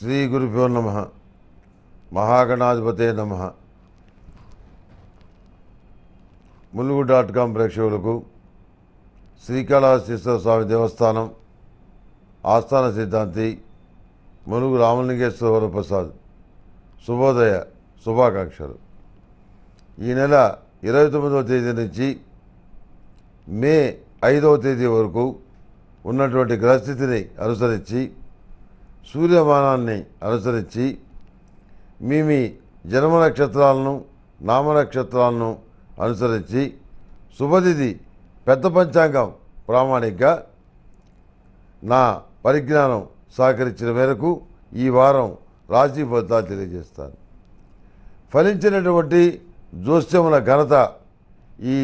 శ్రీ గురుభ్యో నమ మహాగణాధిపతే నమ ములుగు డాట్ కాం ప్రేక్షకులకు శ్రీకాళహస్తీశ్వర స్వామి దేవస్థానం ఆస్థాన సిద్ధాంతి ములుగు రామలింగేశ్వర వరప్రసాద్ శుభోదయ శుభాకాంక్షలు ఈ నెల ఇరవై తొమ్మిదవ తేదీ నుంచి మే ఐదవ తేదీ వరకు ఉన్నటువంటి గ్రహస్థితిని అనుసరించి సూర్యమానాన్ని అనుసరించి మీ మీ జన్మ నక్షత్రాలను నామ నక్షత్రాలను అనుసరించి శుభతిథి పెద్ద పంచాంగం ప్రామాణికంగా నా పరిజ్ఞానం సహకరించిన మేరకు ఈ వారం రాశి ఫలితాలు తెలియజేస్తాను ఫలించినటువంటి జోస్యముల ఘనత ఈ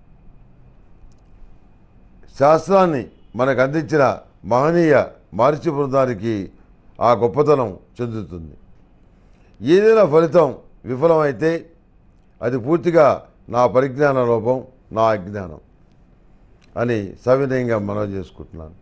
శాస్త్రాన్ని మనకు అందించిన మహనీయ మహర్షి బృందానికి ఆ గొప్పతనం చెందుతుంది ఏదైనా ఫలితం విఫలమైతే అది పూర్తిగా నా పరిజ్ఞాన లోపం నా అజ్ఞానం అని సవినయంగా మనవి చేసుకుంటున్నాను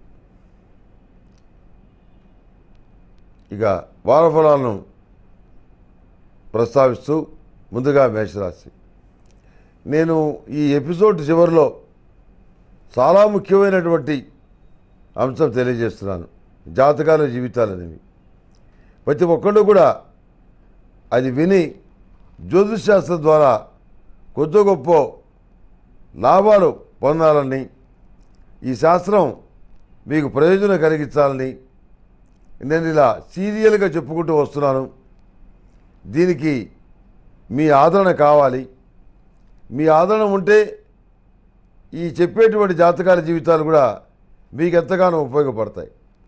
ఇక వారఫలాలను ప్రస్తావిస్తూ ముందుగా మేషరాశి నేను ఈ ఎపిసోడ్ చివరిలో చాలా ముఖ్యమైనటువంటి అంశం తెలియజేస్తున్నాను జాతకాల జీవితాలు అనేవి ప్రతి ఒక్కళ్ళు కూడా అది విని జ్యోతిష్ శాస్త్రం ద్వారా కొద్ది గొప్ప లాభాలు పొందాలని ఈ శాస్త్రం మీకు ప్రయోజనం కలిగించాలని నేను ఇలా సీరియల్గా చెప్పుకుంటూ వస్తున్నాను దీనికి మీ ఆదరణ కావాలి మీ ఆదరణ ఉంటే ఈ చెప్పేటువంటి జాతకాల జీవితాలు కూడా మీకు ఎంతగానో ఉపయోగపడతాయి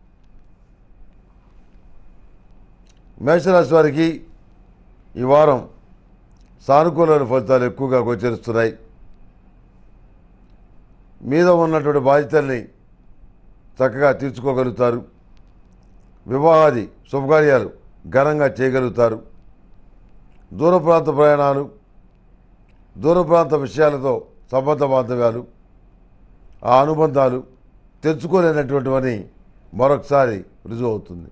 మేషరాశి వారికి ఈ వారం సానుకూలమైన ఫలితాలు ఎక్కువగా గోచరిస్తున్నాయి మీద ఉన్నటువంటి బాధ్యతల్ని చక్కగా తీర్చుకోగలుగుతారు వివాహాది శుభకార్యాలు ఘనంగా చేయగలుగుతారు దూర ప్రాంత ప్రయాణాలు దూర ప్రాంత విషయాలతో సంబంధ బాంధవ్యాలు ఆ అనుబంధాలు తెచ్చుకోలేనటువంటివని మరొకసారి రుజువు అవుతుంది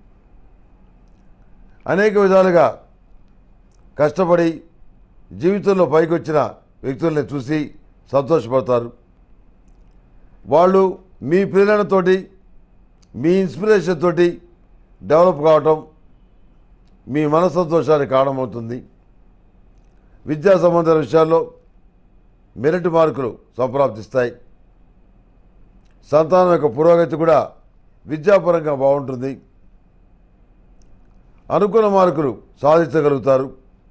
అనేక విధాలుగా కష్టపడి జీవితంలో పైకి వచ్చిన వ్యక్తుల్ని చూసి సంతోషపడతారు వాళ్ళు మీ ప్రేరణతోటి మీ ఇన్స్పిరేషన్ తోటి డెవలప్ కావటం మీ మనసంతోషానికి కారణమవుతుంది విద్యా సంబంధ విషయాల్లో మెరిట్ మార్కులు సంప్రాప్తిస్తాయి సంతానం యొక్క పురోగతి కూడా విద్యాపరంగా బాగుంటుంది అనుకున్న మార్కులు సాధించగలుగుతారు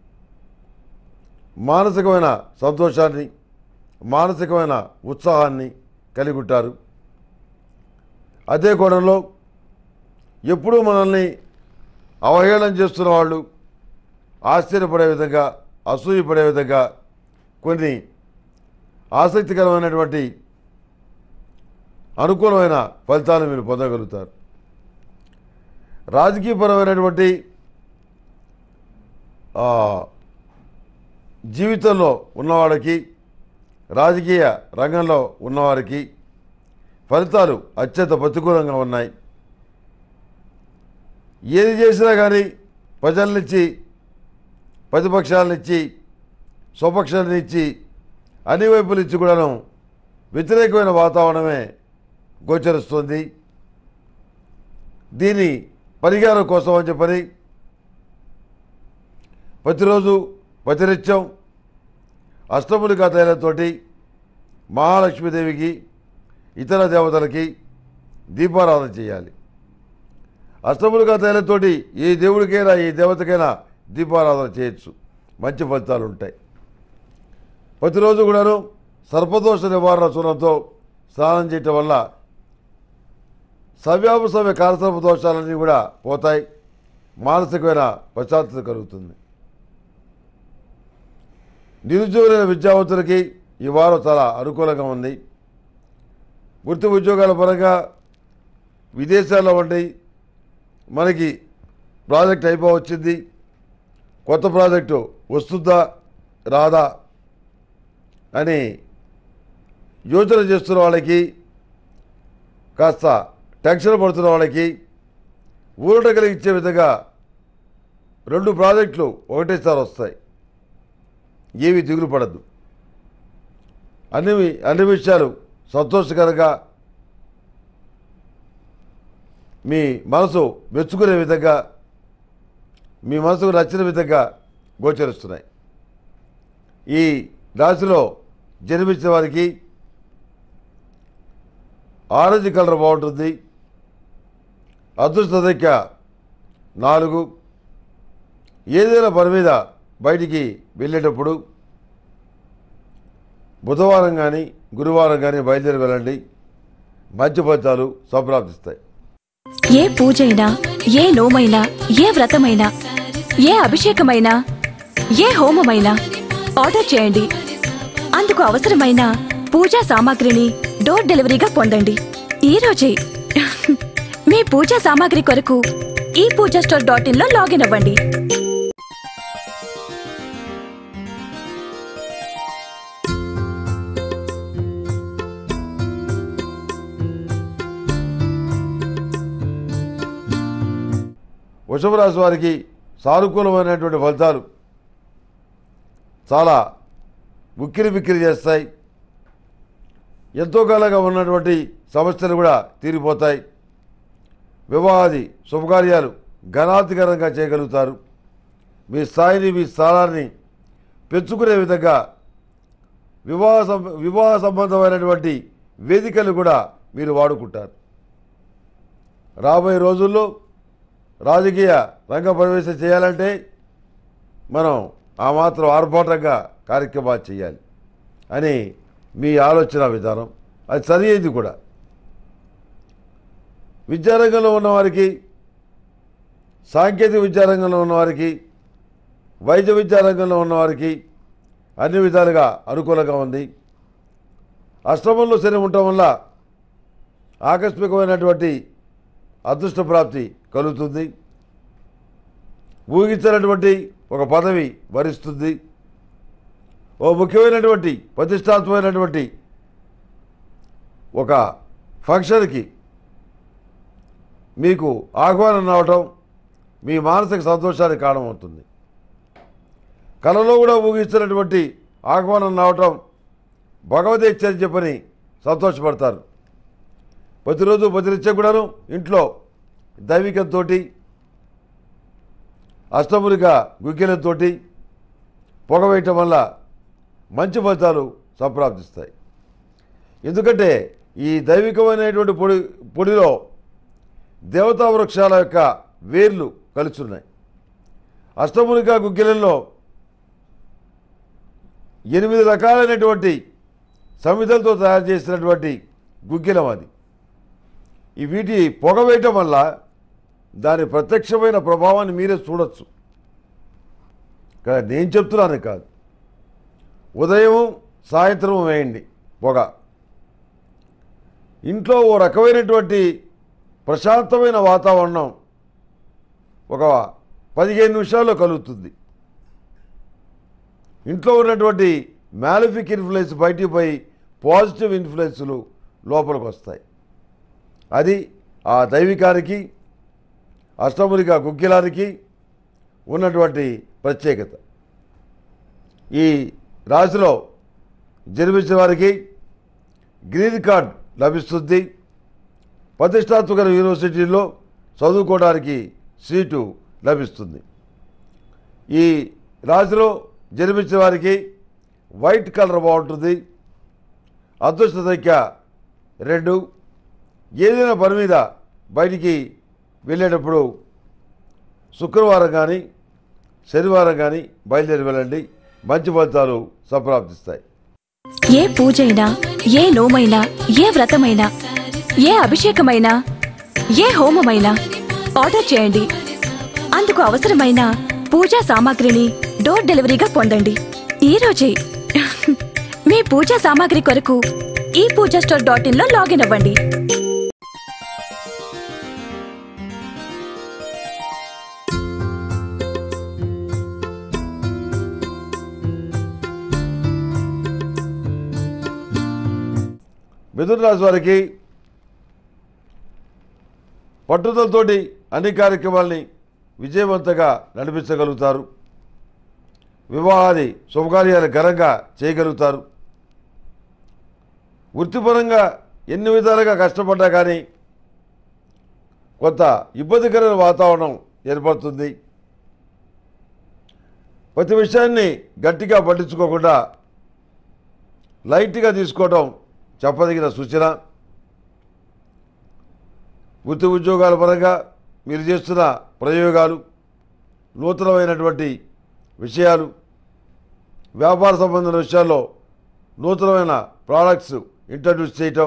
మానసికమైన సంతోషాన్ని మానసికమైన ఉత్సాహాన్ని కలిగి ఉంటారు అదే కోణంలో ఎప్పుడూ మనల్ని అవహేళన చేస్తున్న వాళ్ళు ఆశ్చర్యపడే విధంగా అసూయపడే విధంగా కొన్ని ఆసక్తికరమైనటువంటి అనుకూలమైన ఫలితాలు మీరు పొందగలుగుతారు రాజకీయపరమైనటువంటి ఆ, జీవితంలో ఉన్నవాడికి రాజకీయ రంగంలో ఉన్నవారికి ఫలితాలు అత్యంత ప్రతికూలంగా ఉన్నాయి ఏది చేసినా కానీ ప్రజలనిచ్చి ప్రతిపక్షాలనిచ్చి స్వపక్షాలనిచ్చి అన్ని వైపుల నుంచి కూడాను వ్యతిరేకమైన వాతావరణమే గోచరిస్తుంది దీని పరిహారం కోసం అని చెప్పని ప్రతిరోజు ప్రతినిత్యం అష్టములికా తైలంతోటి మహాలక్ష్మీదేవికి ఇతర దేవతలకి దీపారాధన చేయాలి అష్టములుగా తైలంతోటి ఏ దేవుడికైనా ఏ దేవతకైనా దీపారాధన చేయొచ్చు మంచి ఫలితాలు ఉంటాయి ప్రతిరోజు కూడాను సర్పదోష నివారణ చూడంతో స్నానం చేయటం వల్ల సవ్యాపసవ్య కాలసర్ప దోషాలన్నీ కూడా పోతాయి మానసికమైన ప్రశాంతత కలుగుతుంది నిరుద్యోగులైన విద్యావంతులకి ఈ వారం చాలా అనుకూలంగా ఉంది వృత్తి ఉద్యోగాల పరంగా విదేశాల్లో ఉండి మనకి ప్రాజెక్ట్ అయిపోవచ్చింది కొత్త ప్రాజెక్టు వస్తుందా రాదా అని యోచన చేస్తున్న వాళ్ళకి కాస్త టెన్షన్ పడుతున్న వాళ్ళకి ఊరట కలిగించే విధంగా రెండు ప్రాజెక్టులు ఒకటేసారి వస్తాయి ఏవి దిగులు పడద్దు అన్ని వి- అన్ని విషయాలు సంతోషకరంగా మీ మనసు మెచ్చుకునే విధంగా మీ మనసుకు నచ్చిన విధంగా గోచరిస్తున్నాయి ఈ రాశిలో జన్మించిన వారికి ఆరెంజ్ కలర్ బాగుంటుంది అదృష్ట సంఖ్య నాలుగు ఏదైనా పని మీద బయటికి వెళ్ళేటప్పుడు బుధవారం కానీ గురువారం కానీ బయలుదేరి వెళ్ళండి మంచి ఫలితాలు సంప్రాప్తిస్తాయి ఏ పూజైనా ఏ నోమైనా ఏ వ్రతమైనా ఏ అభిషేకమైనా ఏ హోమమైనా ఆర్డర్ చేయండి అందుకు అవసరమైన పూజా సామాగ్రిని డోర్ డెలివరీగా పొందండి ఈ రోజే మీ పూజా సామాగ్రి కొరకు ఈ పూజా స్టోర్ డాట్ ఇన్ లో లాగిన్ అవ్వండి వృషభ రాశి వారికి సానుకూలమైనటువంటి ఫలితాలు చాలా ఉక్కిరి బిక్కిరి చేస్తాయి ఎంతో కాలంగా ఉన్నటువంటి సమస్యలు కూడా తీరిపోతాయి వివాహాది శుభకార్యాలు ఘనాతిఘనంగా చేయగలుగుతారు మీ స్థాయిని మీ స్థానాన్ని పెంచుకునే విధంగా వివాహ సం వివాహ సంబంధమైనటువంటి వేదికలు కూడా మీరు వాడుకుంటారు రాబోయే రోజుల్లో రాజకీయ రంగ ప్రవేశం చేయాలంటే మనం ఆ మాత్రం ఆర్భాటంగా కార్యక్రమాలు చేయాలి అని మీ ఆలోచన విధానం అది సరి అయింది కూడా విద్యారంగంలో ఉన్నవారికి సాంకేతిక విద్యారంగంలో ఉన్నవారికి వైద్య విద్యారంగంలో ఉన్నవారికి అన్ని విధాలుగా అనుకూలంగా ఉంది అష్టమంలో శని ఉండటం వల్ల ఆకస్మికమైనటువంటి అదృష్ట ప్రాప్తి కలుగుతుంది ఊహించినటువంటి ఒక పదవి వరిస్తుంది ఓ ముఖ్యమైనటువంటి ప్రతిష్టాత్మకమైనటువంటి ఒక ఫంక్షన్కి మీకు ఆహ్వానం రావటం మీ మానసిక సంతోషానికి కారణమవుతుంది కళలో కూడా ఊహిస్తున్నటువంటి ఆహ్వానం రావటం భగవదీచ్చని చెప్పని సంతోషపడతారు ప్రతిరోజు ప్రతినిత్యం కూడాను ఇంట్లో దైవికంతో అష్టములుగా గుగ్గిలంతో పొగ వేయటం వల్ల మంచి ఫలితాలు సంప్రాప్తిస్తాయి ఎందుకంటే ఈ దైవికమైనటువంటి పొడి పొడిలో దేవతా వృక్షాల యొక్క వేర్లు కలుస్తున్నాయి అష్టములుగా గుగ్గిలంలో ఎనిమిది రకాలైనటువంటి సమిధలతో తయారు చేసినటువంటి గుగ్గిలం అది ఈ వీటి పొగ వేయటం వల్ల దాని ప్రత్యక్షమైన ప్రభావాన్ని మీరే చూడొచ్చు కానీ నేను చెప్తున్నాను కాదు ఉదయం సాయంత్రం వేయండి పొగ ఇంట్లో ఓ రకమైనటువంటి ప్రశాంతమైన వాతావరణం ఒక పదిహేను నిమిషాల్లో కలుగుతుంది ఇంట్లో ఉన్నటువంటి మ్యాలిఫిక్ ఇన్ఫ్లుయెన్స్ బయటికి పోయి పాజిటివ్ ఇన్ఫ్లుయెన్స్లు లోపలికి వస్తాయి అది ఆ దైవికానికి అష్టములిగా గుగ్గిలానికి ఉన్నటువంటి ప్రత్యేకత ఈ రాశిలో జన్మించిన వారికి గ్రీన్ కార్డ్ లభిస్తుంది ప్రతిష్టాత్మక యూనివర్సిటీల్లో చదువుకోవడానికి సీటు లభిస్తుంది ఈ రాశిలో జన్మించిన వారికి వైట్ కలర్ బాగుంటుంది అదృష్ట సంఖ్య రెండు ఏదైనా పని మీద బయటికి వెళ్ళేటప్పుడు శుక్రవారం కానీ శనివారం కానీ బయలుదేరి వెళ్ళండి మంచి ఫలితాలు సంప్రాప్తిస్తాయి ఏ పూజైనా ఏ నోమైనా ఏ వ్రతమైనా ఏ అభిషేకమైనా ఏ హోమమైనా ఆర్డర్ చేయండి అందుకు అవసరమైన పూజా సామాగ్రిని డోర్ డెలివరీగా పొందండి ఈ రోజే మీ పూజా సామాగ్రి కొరకు ఈ పూజా స్టోర్ డాట్ ఇన్ లో లాగిన్ అవ్వండి మిథున రాశి వారికి పట్టుదలతోటి అన్ని కార్యక్రమాల్ని విజయవంతంగా నడిపించగలుగుతారు వివాహాది శుభకార్యాలు ఘనంగా చేయగలుగుతారు వృత్తిపరంగా ఎన్ని విధాలుగా కష్టపడ్డా కానీ కొంత ఇబ్బందికరమైన వాతావరణం ఏర్పడుతుంది ప్రతి విషయాన్ని గట్టిగా పట్టించుకోకుండా లైట్గా తీసుకోవడం చెప్పదగిన సూచన వృత్తి ఉద్యోగాల పరంగా మీరు చేస్తున్న ప్రయోగాలు నూతనమైనటువంటి విషయాలు వ్యాపార సంబంధమైన విషయాల్లో నూతనమైన ప్రోడక్ట్స్ ఇంట్రడ్యూస్ చేయటం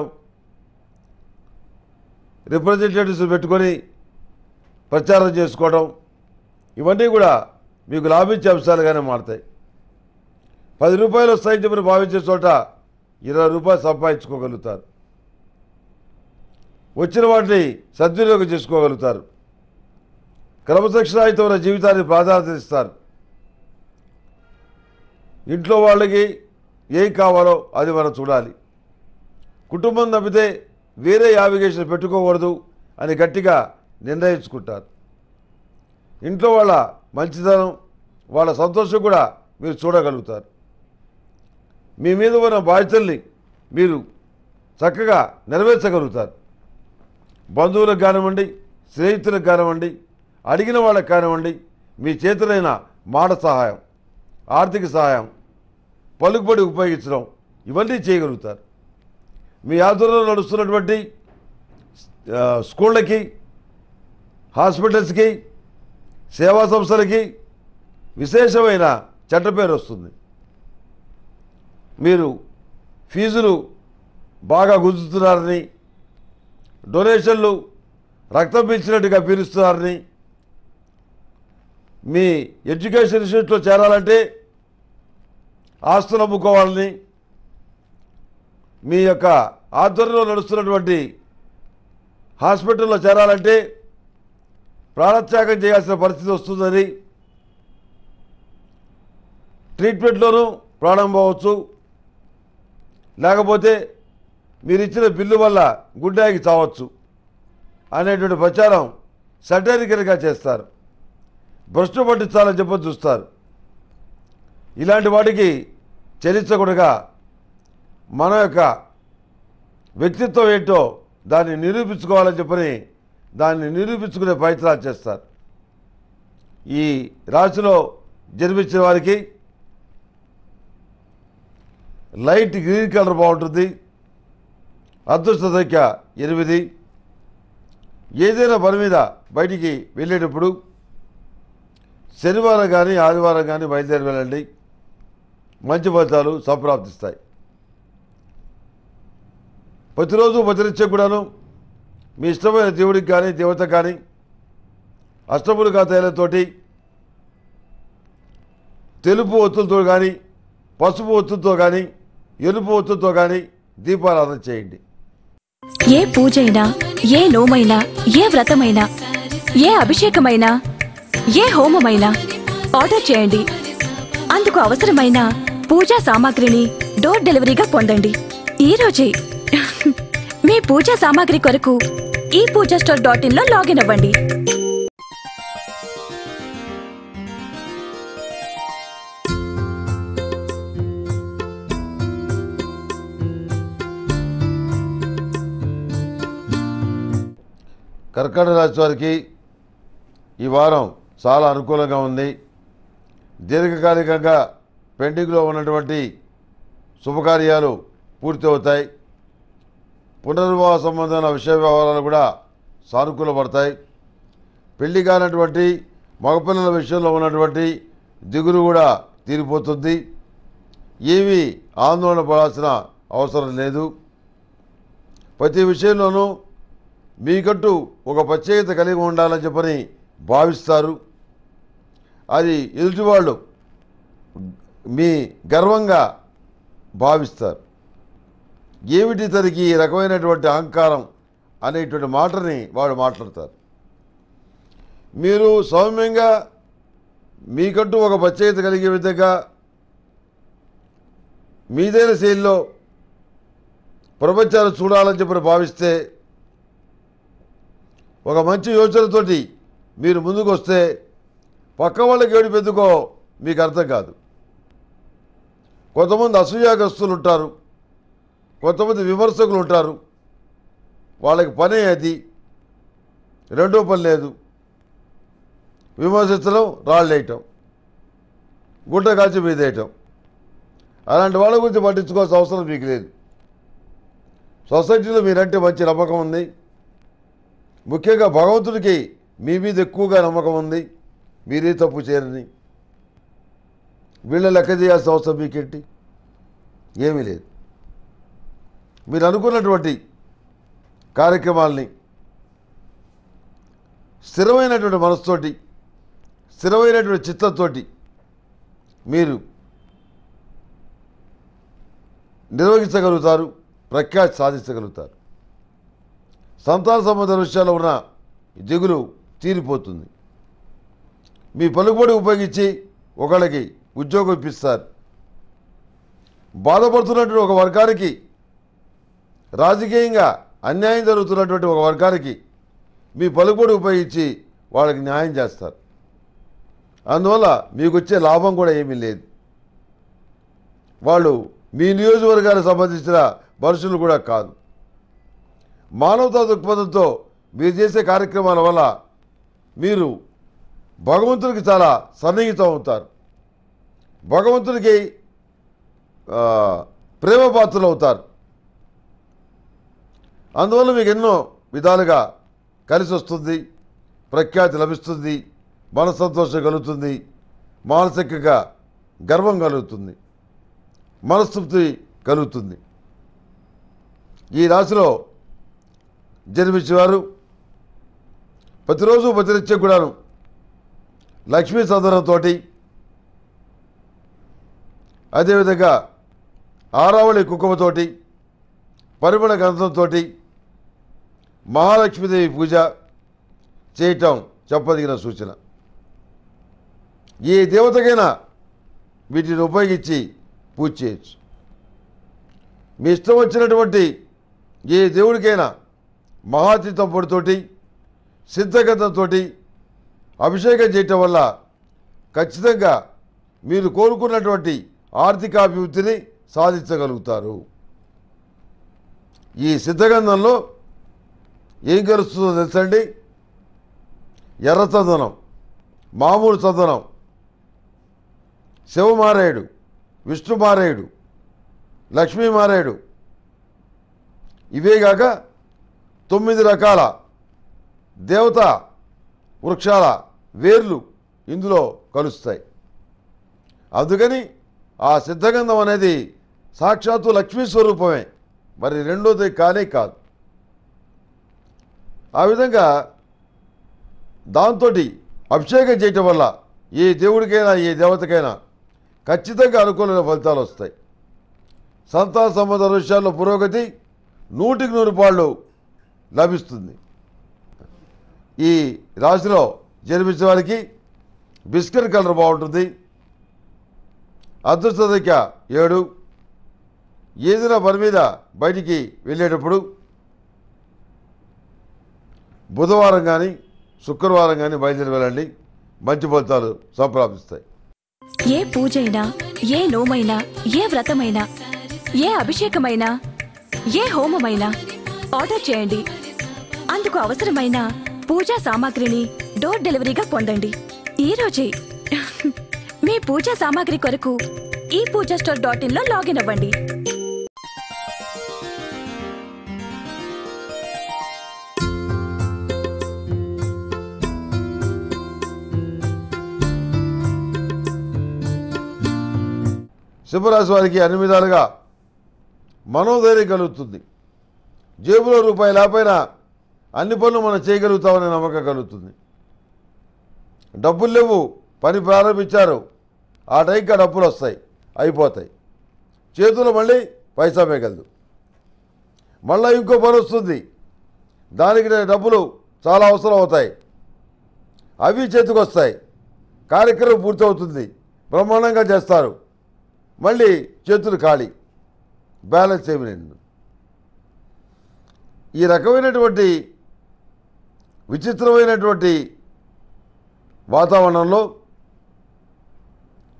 రిప్రజెంటేటివ్స్ పెట్టుకొని ప్రచారం చేసుకోవడం ఇవన్నీ కూడా మీకు లాభించే అంశాలుగానే మారుతాయి పది రూపాయలు వస్తాయని చెప్పి భావించే చోట ఇరవై రూపాయలు సంపాదించుకోగలుగుతారు వచ్చిన వాటిని సద్వినియోగం చేసుకోగలుగుతారు క్రమశిక్షణాయుతమైన జీవితాన్ని ప్రాధాన్యత ఇస్తారు ఇంట్లో వాళ్ళకి ఏం కావాలో అది మనం చూడాలి కుటుంబం తప్పితే వేరే యావిగేషన్ పెట్టుకోకూడదు అని గట్టిగా నిర్ణయించుకుంటారు ఇంట్లో వాళ్ళ మంచితనం వాళ్ళ సంతోషం కూడా మీరు చూడగలుగుతారు మీ మీద ఉన్న బాధ్యతల్ని మీరు చక్కగా నెరవేర్చగలుగుతారు బంధువులకు కానివ్వండి స్నేహితులకు కానివ్వండి అడిగిన వాళ్ళకి కానివ్వండి మీ చేతులైన మాట సహాయం ఆర్థిక సహాయం పలుకుబడి ఉపయోగించడం ఇవన్నీ చేయగలుగుతారు మీ ఆధ్వర్యంలో నడుస్తున్నటువంటి ఆ, స్కూళ్ళకి హాస్పిటల్స్కి సేవా సంస్థలకి విశేషమైన చెడ్డ పేరు వస్తుంది మీరు ఫీజులు బాగా గుంజుతున్నారని డొనేషన్లు రక్తం పీల్చినట్టుగా పీలుస్తున్నారని మీ ఎడ్యుకేషన్ ఇన్స్టిట్యూట్లో చేరాలంటే ఆస్తులు అమ్ముకోవాలని మీ యొక్క ఆధ్వర్యంలో నడుస్తున్నటువంటి హాస్పిటల్లో చేరాలంటే ప్రాణత్యాగం చేయాల్సిన పరిస్థితి వస్తుందని ట్రీట్మెంట్లోనూ ప్రాణం పోవచ్చు లేకపోతే మీరు ఇచ్చిన బిల్లు వల్ల గుండెకి చావచ్చు అనేటువంటి ప్రచారం సటరికల్గా చేస్తారు భ్రష్టు పట్టించాలని చెప్పి చూస్తారు ఇలాంటి వాటికి చరించకుండా మన యొక్క వ్యక్తిత్వం ఏంటో దాన్ని నిరూపించుకోవాలని చెప్పని దాన్ని నిరూపించుకునే ప్రయత్నాలు చేస్తారు ఈ రాశిలో జన్మించిన వారికి లైట్ గ్రీన్ కలర్ బాగుంటుంది అదృష్ట సంఖ్య ఎనిమిది ఏదైనా పని మీద బయటికి వెళ్ళేటప్పుడు శనివారం కానీ ఆదివారం కానీ బయలుదేరి వెళ్ళండి మంచి ఫలితాలు సంప్రాప్తిస్తాయి ప్రతిరోజు భజనిచ్చే కూడాను మీ ఇష్టమైన దేవుడికి కానీ దేవత కానీ అష్టములుగా తైలతోటి తెలుపు ఒత్తులతో కానీ పసుపు ఒత్తులతో కానీ ఎరుపు ఒత్తులతో కానీ దీపారాధన చేయండి ఏ పూజైనా ఏ నోమైనా ఏ వ్రతమైనా ఏ అభిషేకమైనా ఏ హోమమైనా ఆర్డర్ చేయండి అందుకు అవసరమైన పూజా సామాగ్రిని డోర్ డెలివరీగా పొందండి ఈ రోజే మీ పూజా సామాగ్రి కొరకు ఈ పూజా స్టోర్ డాట్ ఇన్ లో లాగిన్ అవ్వండి కర్కాటక రాశి వారికి ఈ వారం చాలా అనుకూలంగా ఉంది దీర్ఘకాలికంగా పెండింగ్లో ఉన్నటువంటి శుభకార్యాలు పూర్తి అవుతాయి పునర్వివాహ సంబంధమైన విషయ వ్యవహారాలు కూడా సానుకూలపడతాయి పెళ్లి కానటువంటి మగపిల్లల విషయంలో ఉన్నటువంటి దిగులు కూడా తీరిపోతుంది ఏమీ ఆందోళన పడాల్సిన అవసరం లేదు ప్రతి విషయంలోనూ మీకంటూ ఒక ప్రత్యేకత కలిగి ఉండాలని చెప్పని భావిస్తారు అది ఎదుటివాళ్ళు మీ గర్వంగా భావిస్తారు ఏమిటి తనకి ఈ రకమైనటువంటి అహంకారం అనేటువంటి మాటని వాడు మాట్లాడతారు మీరు సౌమ్యంగా మీకంటూ ఒక ప్రత్యేకత కలిగే విధంగా మీదైన శైలిలో ప్రపంచాన్ని చూడాలని చెప్పి భావిస్తే ఒక మంచి యోచనతోటి మీరు ముందుకు వస్తే పక్క వాళ్ళకి ఏడుపు ఎందుకో మీకు అర్థం కాదు కొంతమంది అసూయాగ్రస్తులు ఉంటారు కొంతమంది విమర్శకులు ఉంటారు వాళ్ళకి పనే అది రెండో పని లేదు విమర్శించడం రాళ్ళేయటం గుడ్డ కాల్చి మీదేయటం అలాంటి వాళ్ళ గురించి పట్టించుకోవాల్సిన అవసరం మీకు లేదు సొసైటీలో మీరంటే మంచి నమ్మకం ఉంది ముఖ్యంగా భగవంతుడికి మీ మీద ఎక్కువగా నమ్మకం ఉంది మీరే తప్పు చేయరని వీళ్ళ లెక్క చేయాల్సిన అవసరం మీకేంటి ఏమీ లేదు మీరు అనుకున్నటువంటి కార్యక్రమాల్ని స్థిరమైనటువంటి మనసుతోటి స్థిరమైనటువంటి చిత్తంతోటి మీరు నిర్వహించగలుగుతారు ప్రఖ్యాతి సాధించగలుగుతారు సంతాన సంబంధ విషయాల్లో ఉన్న దిగులు తీరిపోతుంది మీ పలుకుబడి ఉపయోగించి ఒకళ్ళకి ఉద్యోగం ఇప్పిస్తారు బాధపడుతున్నటువంటి ఒక వర్గానికి రాజకీయంగా అన్యాయం జరుగుతున్నటువంటి ఒక వర్గానికి మీ పలుకుబడి ఉపయోగించి వాళ్ళకి న్యాయం చేస్తారు అందువల్ల మీకు వచ్చే లాభం కూడా ఏమీ లేదు వాళ్ళు మీ నియోజకవర్గానికి సంబంధించిన మనుషులు కూడా కాదు మానవతా దృక్పథంతో మీరు చేసే కార్యక్రమాల వల్ల మీరు భగవంతుడికి చాలా సన్నిహితం అవుతారు భగవంతుడికి ఆ, ప్రేమ పాత్రలు అవుతారు అందువల్ల మీకు ఎన్నో విధాలుగా కలిసి వస్తుంది ప్రఖ్యాతి లభిస్తుంది మన సంతోషం కలుగుతుంది మానసికంగా గర్వం కలుగుతుంది మనస్తృప్తి కలుగుతుంది ఈ రాశిలో జన్మించేవారు ప్రతిరోజు ప్రతినిత్యం కూడాను లక్ష్మీ సందనంతో అదేవిధంగా ఆరావళి కుంకుమతోటి పరిమళ గంధంతో మహాలక్ష్మీదేవి పూజ చేయటం చెప్పదగిన సూచన ఏ దేవతకైనా వీటిని ఉపయోగించి పూజ చేయొచ్చు మీ ఇష్టం వచ్చినటువంటి ఏ దేవుడికైనా మహాతీతం పొడితోటి సిద్ధగంధంతో అభిషేకం చేయటం వల్ల ఖచ్చితంగా మీరు కోరుకున్నటువంటి ఆర్థికాభివృద్ధిని సాధించగలుగుతారు ఈ సిద్ధగంధంలో ఏం కలుస్తుందో తెలుసండి ఎర్ర చందనం మామూలు చందనం శివమారేయుడు విష్ణుమారేయుడు లక్ష్మీమారేయుడు ఇవేగాక తొమ్మిది రకాల దేవత వృక్షాల వేర్లు ఇందులో కలుస్తాయి అందుకని ఆ సిద్ధగంధం అనేది సాక్షాత్తు లక్ష్మీ స్వరూపమే మరి రెండోది కానే కాదు ఆ విధంగా దాంతో అభిషేకం చేయటం వల్ల ఏ దేవుడికైనా ఏ దేవతకైనా ఖచ్చితంగా అనుకూలమైన ఫలితాలు వస్తాయి సంతాన సంబంధ విషయాల్లో పురోగతి నూటికి నూరు పాళ్ళు లభిస్తుంది ఈ రాశిలో జన్మించిన వారికి బిస్కెట్ కలర్ బాగుంటుంది అదృష్ట సంఖ్య ఏడు ఏదైనా పని మీద బయటికి వెళ్ళేటప్పుడు బుధవారం కానీ శుక్రవారం కానీ బయలుదేరి వెళ్ళండి మంచి ఫలితాలు సంప్రాప్తిస్తాయి ఏ పూజైనా ఏ నోమైనా ఏ వ్రతమైనా ఏ అభిషేకమైనా ఏ హోమమైనా ఆర్డర్ చేయండి అందుకు అవసరమైన పూజా సామాగ్రిని డోర్ డెలివరీగా పొందండి ఈ రోజే మీ పూజా సామాగ్రి కొరకు ఈ పూజా స్టోర్ డాట్ ఇన్ లో లాగిన్ అవ్వండి సింహరాశి వారికి అన్ని విధాలుగా మనోధైర్యం కలుగుతుంది జేబులో రూపాయి లేకపోయినా అన్ని పనులు మనం చేయగలుగుతామనే నమ్మకం కలుగుతుంది డబ్బులు లేవు పని ప్రారంభించారు ఆ టైంకి ఆ డబ్బులు వస్తాయి అయిపోతాయి చేతులు మళ్ళీ పైసా మిగలదు మళ్ళీ ఇంకో పని వస్తుంది దానికి డబ్బులు చాలా అవసరం అవుతాయి అవి చేతికి వస్తాయి కార్యక్రమం పూర్తవుతుంది బ్రహ్మాండంగా చేస్తారు మళ్ళీ చేతులు ఖాళీ బ్యాలెన్స్ ఏమి లేదు ఈ రకమైనటువంటి విచిత్రమైనటువంటి వాతావరణంలో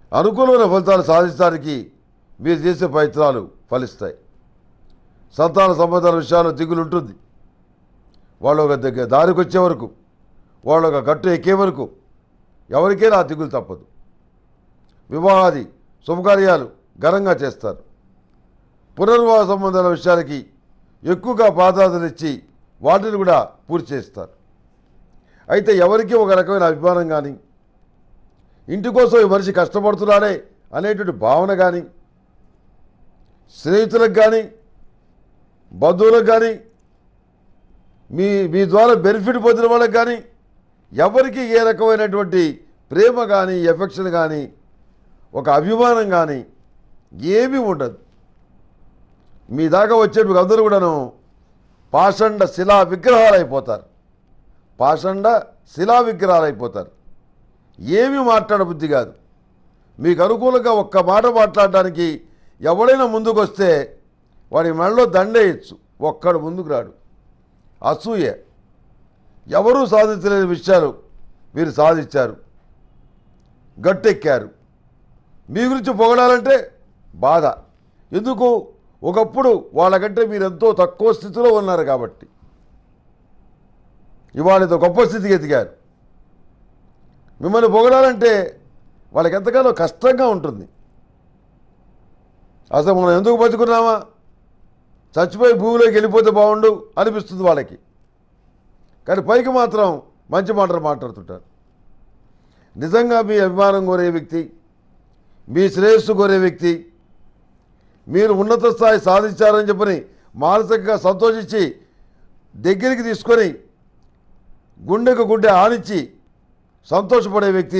అనుకూలమైన ఫలితాలు సాధించడానికి మీరు చేసే ప్రయత్నాలు ఫలిస్తాయి సంతాన సంబంధాల విషయాల్లో దిగులు ఉంటుంది వాళ్ళు ఒక దగ్గర దారికి వచ్చే వరకు వాళ్ళు ఒక గట్టు ఎక్కే వరకు ఎవరికైనా ఆ దిగులు తప్పదు వివాహాది శుభకార్యాలు ఘనంగా చేస్తారు పునర్వివాహ సంబంధాల విషయాలకి ఎక్కువగా ప్రాధాన్యత ఇచ్చి వాటిని కూడా పూర్తి చేస్తారు అయితే ఎవరికి ఒక రకమైన అభిమానం కానీ ఇంటి కోసం ఈ మనిషి కష్టపడుతున్నాడే అనేటువంటి భావన కానీ స్నేహితులకు కానీ బంధువులకు కానీ మీ మీ ద్వారా బెనిఫిట్ పొందిన వాళ్ళకి కానీ ఎవరికి ఏ రకమైనటువంటి ప్రేమ కానీ ఎఫెక్షన్ కానీ ఒక అభిమానం కానీ ఏమీ ఉండదు మీ దాకా వచ్చేటివి అందరూ కూడాను పాషండ శిలా విగ్రహాలు అయిపోతారు పాషండ శిలా విగ్రహాలు అయిపోతారు ఏమీ మాట్లాడబుద్ధి కాదు మీకు అనుకూలంగా ఒక్క మాట మాట్లాడడానికి ఎవడైనా ముందుకు వస్తే వాడి మెడలో దండేయచ్చు ఒక్కడు ముందుకు రాడు అసూయ ఎవరూ సాధించలేని విషయాలు మీరు సాధించారు గట్టెక్కారు మీ గురించి పొగడాలంటే బాధ ఎందుకు ఒకప్పుడు వాళ్ళకంటే మీరు ఎంతో తక్కువ స్థితిలో ఉన్నారు కాబట్టి ఇవాళ ఇంత గొప్ప స్థితికి ఎదిగారు మిమ్మల్ని పొగడాలంటే వాళ్ళకి ఎంతగానో కష్టంగా ఉంటుంది అసలు మనం ఎందుకు బతుకున్నామా చచ్చిపోయి భూమిలోకి వెళ్ళిపోతే బాగుండు అనిపిస్తుంది వాళ్ళకి కానీ పైకి మాత్రం మంచి మాటలు మాట్లాడుతుంటారు నిజంగా మీ అభిమానం కోరే వ్యక్తి మీ శ్రేయస్సు కోరే వ్యక్తి మీరు ఉన్నత స్థాయి సాధించారని చెప్పని మానసికంగా సంతోషించి దగ్గరికి తీసుకొని గుండెకు గుండె ఆనిచ్చి సంతోషపడే వ్యక్తి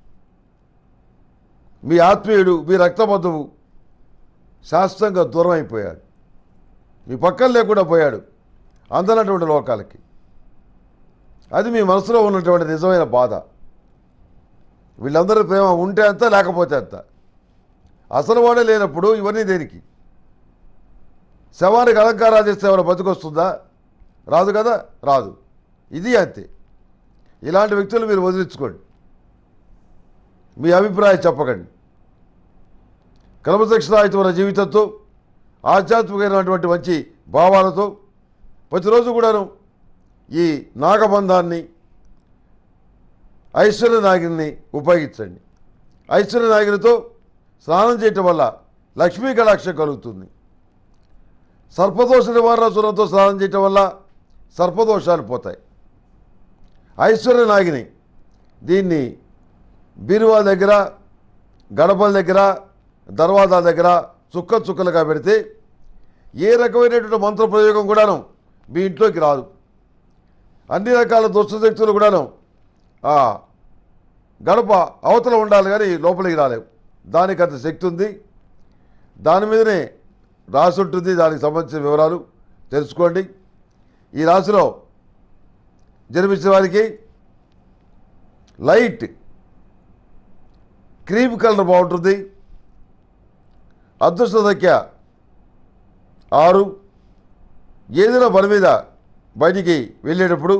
మీ ఆత్మీయుడు మీ రక్తబంధువు శాశ్వతంగా దూరం అయిపోయాడు మీ పక్కన లేకుండా పోయాడు అందనటువంటి లోకాలకి అది మీ మనసులో ఉన్నటువంటి నిజమైన బాధ వీళ్ళందరూ ప్రేమ ఉంటే అంత లేకపోతే అంత అసలు వాడే లేనప్పుడు ఇవన్నీ దేనికి శవానికి అలంకారాలు చేస్తే ఏమైనా బతుకొస్తుందా రాదు కదా రాదు ఇది అంతే ఇలాంటి వ్యక్తులు మీరు వదిలించుకోండి మీ అభిప్రాయం చెప్పకండి క్రమశిక్షణాయుతమైన జీవితంతో ఆధ్యాత్మికమైనటువంటి మంచి భావాలతో ప్రతిరోజు కూడాను ఈ నాగబంధాన్ని ఐశ్వర్య నాగిని ఉపయోగించండి ఐశ్వర్య నాగినితో స్నానం చేయటం వల్ల లక్ష్మీ కటాక్షం కలుగుతుంది సర్పదోష నివారణ చూరంతో స్నానం చేయటం వల్ల సర్పదోషాలు పోతాయి ఐశ్వర్య నాగిని దీన్ని బీరువా దగ్గర గడపల దగ్గర దర్వాజా దగ్గర చుక్క చుక్కలుగా పెడితే ఏ రకమైనటువంటి మంత్ర ప్రయోగం కూడాను మీ ఇంట్లోకి రాదు అన్ని రకాల దుష్టశక్తులు కూడాను ఆ గడప అవతల ఉండాలి కానీ లోపలికి రాలేవు దానికి అంత శక్తి ఉంది దాని మీదనే రాసి ఉంటుంది దానికి సంబంధించిన వివరాలు తెలుసుకోండి ఈ రాశిలో జన్మించిన వారికి లైట్ క్రీమ్ కలర్ బాగుంటుంది అదృష్ట సంఖ్య ఆరు ఏదైనా పని మీద బయటికి వెళ్ళేటప్పుడు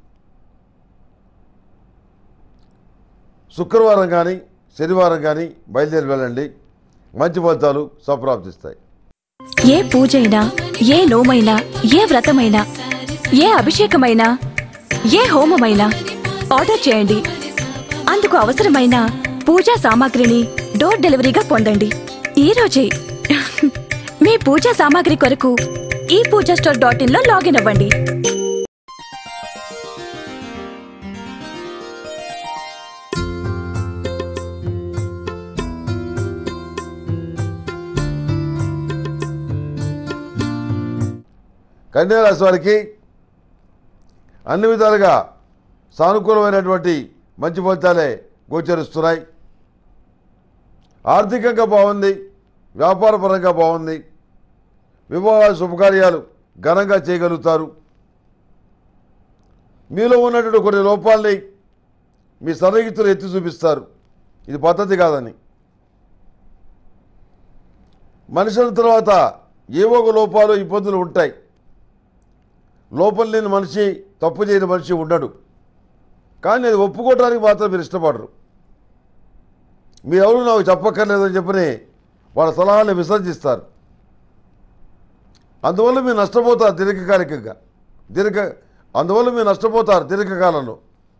శుక్రవారం కానీ శనివారం కానీ బయలుదేరి వెళ్ళండి మంచి ఫలితాలు సంప్రాప్తిస్తాయి ఏ పూజైనా ఏ నోమైనా ఏ వ్రతమైనా ఏ అభిషేకమైనా ఏ హోమమైనా ఆర్డర్ చేయండి అందుకు అవసరమైన పూజా సామాగ్రిని డోర్ డెలివరీగా పొందండి ఈ రోజే మీ పూజా సామాగ్రి కొరకు ఈ పూజా స్టోర్ డాట్ ఇన్ లో లాగిన్ అవ్వండి కన్యారాశి వారికి అన్ని విధాలుగా సానుకూలమైనటువంటి మంచి ఫలితాలే గోచరిస్తున్నాయి ఆర్థికంగా బాగుంది వ్యాపారపరంగా బాగుంది వివాహ శుభకార్యాలు ఘనంగా చేయగలుగుతారు మీలో ఉన్నటువంటి కొన్ని లోపాలని మీ సన్నిహితులు ఎత్తి చూపిస్తారు ఇది పద్ధతి కాదని మనిషి తర్వాత ఏవో ఒక లోపాలు ఇబ్బందులు ఉంటాయి లోపల లేని మనిషి తప్పు చేయని మనిషి ఉండడు కానీ అది ఒప్పుకోవడానికి మాత్రం మీరు ఇష్టపడరు మీరెవరు నాకు చెప్పక్కర్లేదని చెప్పని వాళ్ళ సలహాలు విసర్జిస్తారు అందువల్ల మీరు నష్టపోతారు దీర్ఘకాలికంగా దీర్ఘ అందువల్ల మీరు నష్టపోతారు దీర్ఘకాలంలో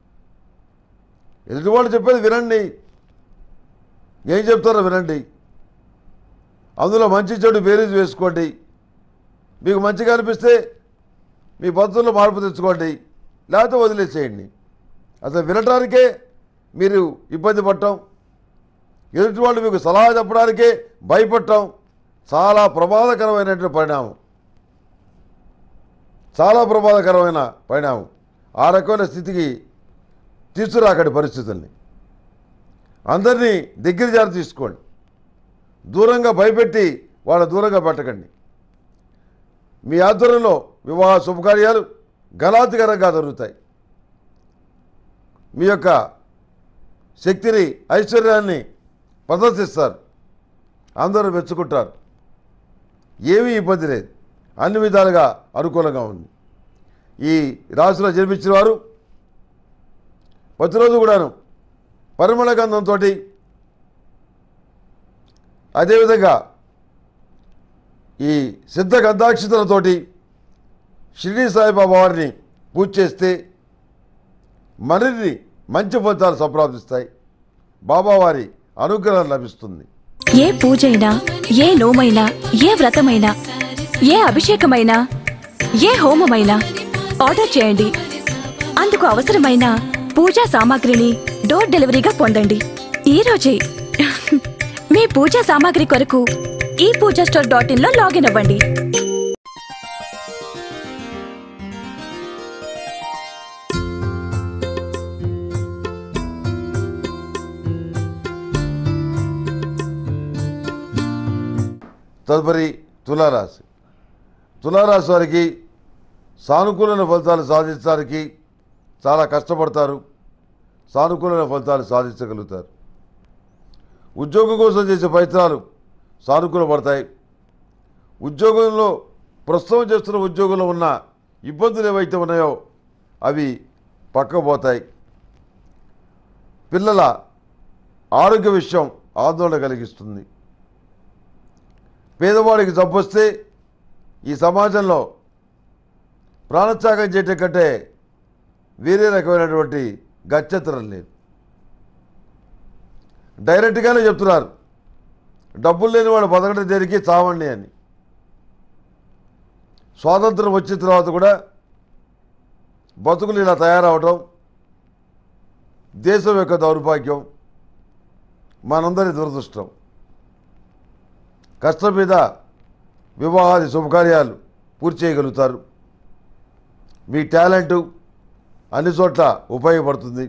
ఎదుటి వాళ్ళు చెప్పేది వినండి ఏం చెప్తారో వినండి అందులో మంచి చెడు బేరీజ్ వేసుకోండి మీకు మంచిగా అనిపిస్తే మీ పద్ధతుల్లో మార్పు తెచ్చుకోండి లేకపోతే వదిలేసేయండి అసలు వినటానికే మీరు ఇబ్బంది పడటం ఎదుటి వాళ్ళు మీకు సలహా చెప్పడానికే భయపడటం చాలా ప్రమాదకరమైనటువంటి పరిణామం చాలా ప్రమాదకరమైన పరిణామం ఆ రకమైన స్థితికి తీసుకురాకండి పరిస్థితుల్ని అందరినీ దగ్గర జారి తీసుకోండి దూరంగా భయపెట్టి వాళ్ళ దూరంగా పెట్టకండి మీ ఆధ్వర్యంలో వివాహ శుభకార్యాలు గలాతికరంగా జరుగుతాయి మీ యొక్క శక్తిని ఐశ్వర్యాన్ని ప్రదర్శిస్తారు అందరూ మెచ్చుకుంటారు ఏమీ ఇబ్బంది లేదు అన్ని విధాలుగా అనుకూలంగా ఉంది ఈ రాశిలో జన్మించిన వారు ప్రతిరోజు కూడాను పరిమళ గంధంతో అదేవిధంగా ఈ సిద్ధ గంధాక్షితలతోటి షిరిడి సాయిబాబా వారిని పూజ చేస్తే మరిన్ని మంచి ఫలితాలు సంప్రాప్తిస్తాయి బాబావారి అనుగ్రహం లభిస్తుంది ఏ పూజైనా ఏ నోమైనా ఏ వ్రతమైనా ఏ అభిషేకమైనా ఏ హోమమైనా ఆర్డర్ చేయండి అందుకు అవసరమైన పూజా సామాగ్రిని డోర్ డెలివరీగా పొందండి ఈ రోజే మీ పూజా సామాగ్రి కొరకు ఈ పూజా స్టోర్ డాట్ ఇన్ లో లాగిన్ అవ్వండి తదుపరి తులారాశి తులారాశి వారికి సానుకూలమైన ఫలితాలు సాధించడానికి చాలా కష్టపడతారు సానుకూలమైన ఫలితాలు సాధించగలుగుతారు ఉద్యోగం కోసం చేసే ప్రయత్నాలు సానుకూలపడతాయి ఉద్యోగంలో ప్రస్తుతం చేస్తున్న ఉద్యోగంలో ఉన్న ఇబ్బందులు ఏవైతే ఉన్నాయో అవి పక్కపోతాయి పిల్లల ఆరోగ్య విషయం ఆందోళన కలిగిస్తుంది పేదవాడికి జబ్బు వస్తే ఈ సమాజంలో ప్రాణత్యాగం చేయటం కంటే వేరే రకమైనటువంటి గత్యంతరం లేదు డైరెక్ట్గానే చెప్తున్నారు డబ్బులు లేని వాడు బతకడం దేనికి చావండి అని స్వాతంత్రం వచ్చిన తర్వాత కూడా బతుకులు ఇలా తయారవటం దేశం యొక్క దౌర్భాగ్యం మనందరి దురదృష్టం కష్టం మీద వివాహాది శుభకార్యాలు పూర్తి చేయగలుగుతారు మీ టాలెంటు అన్ని చోట్ల ఉపయోగపడుతుంది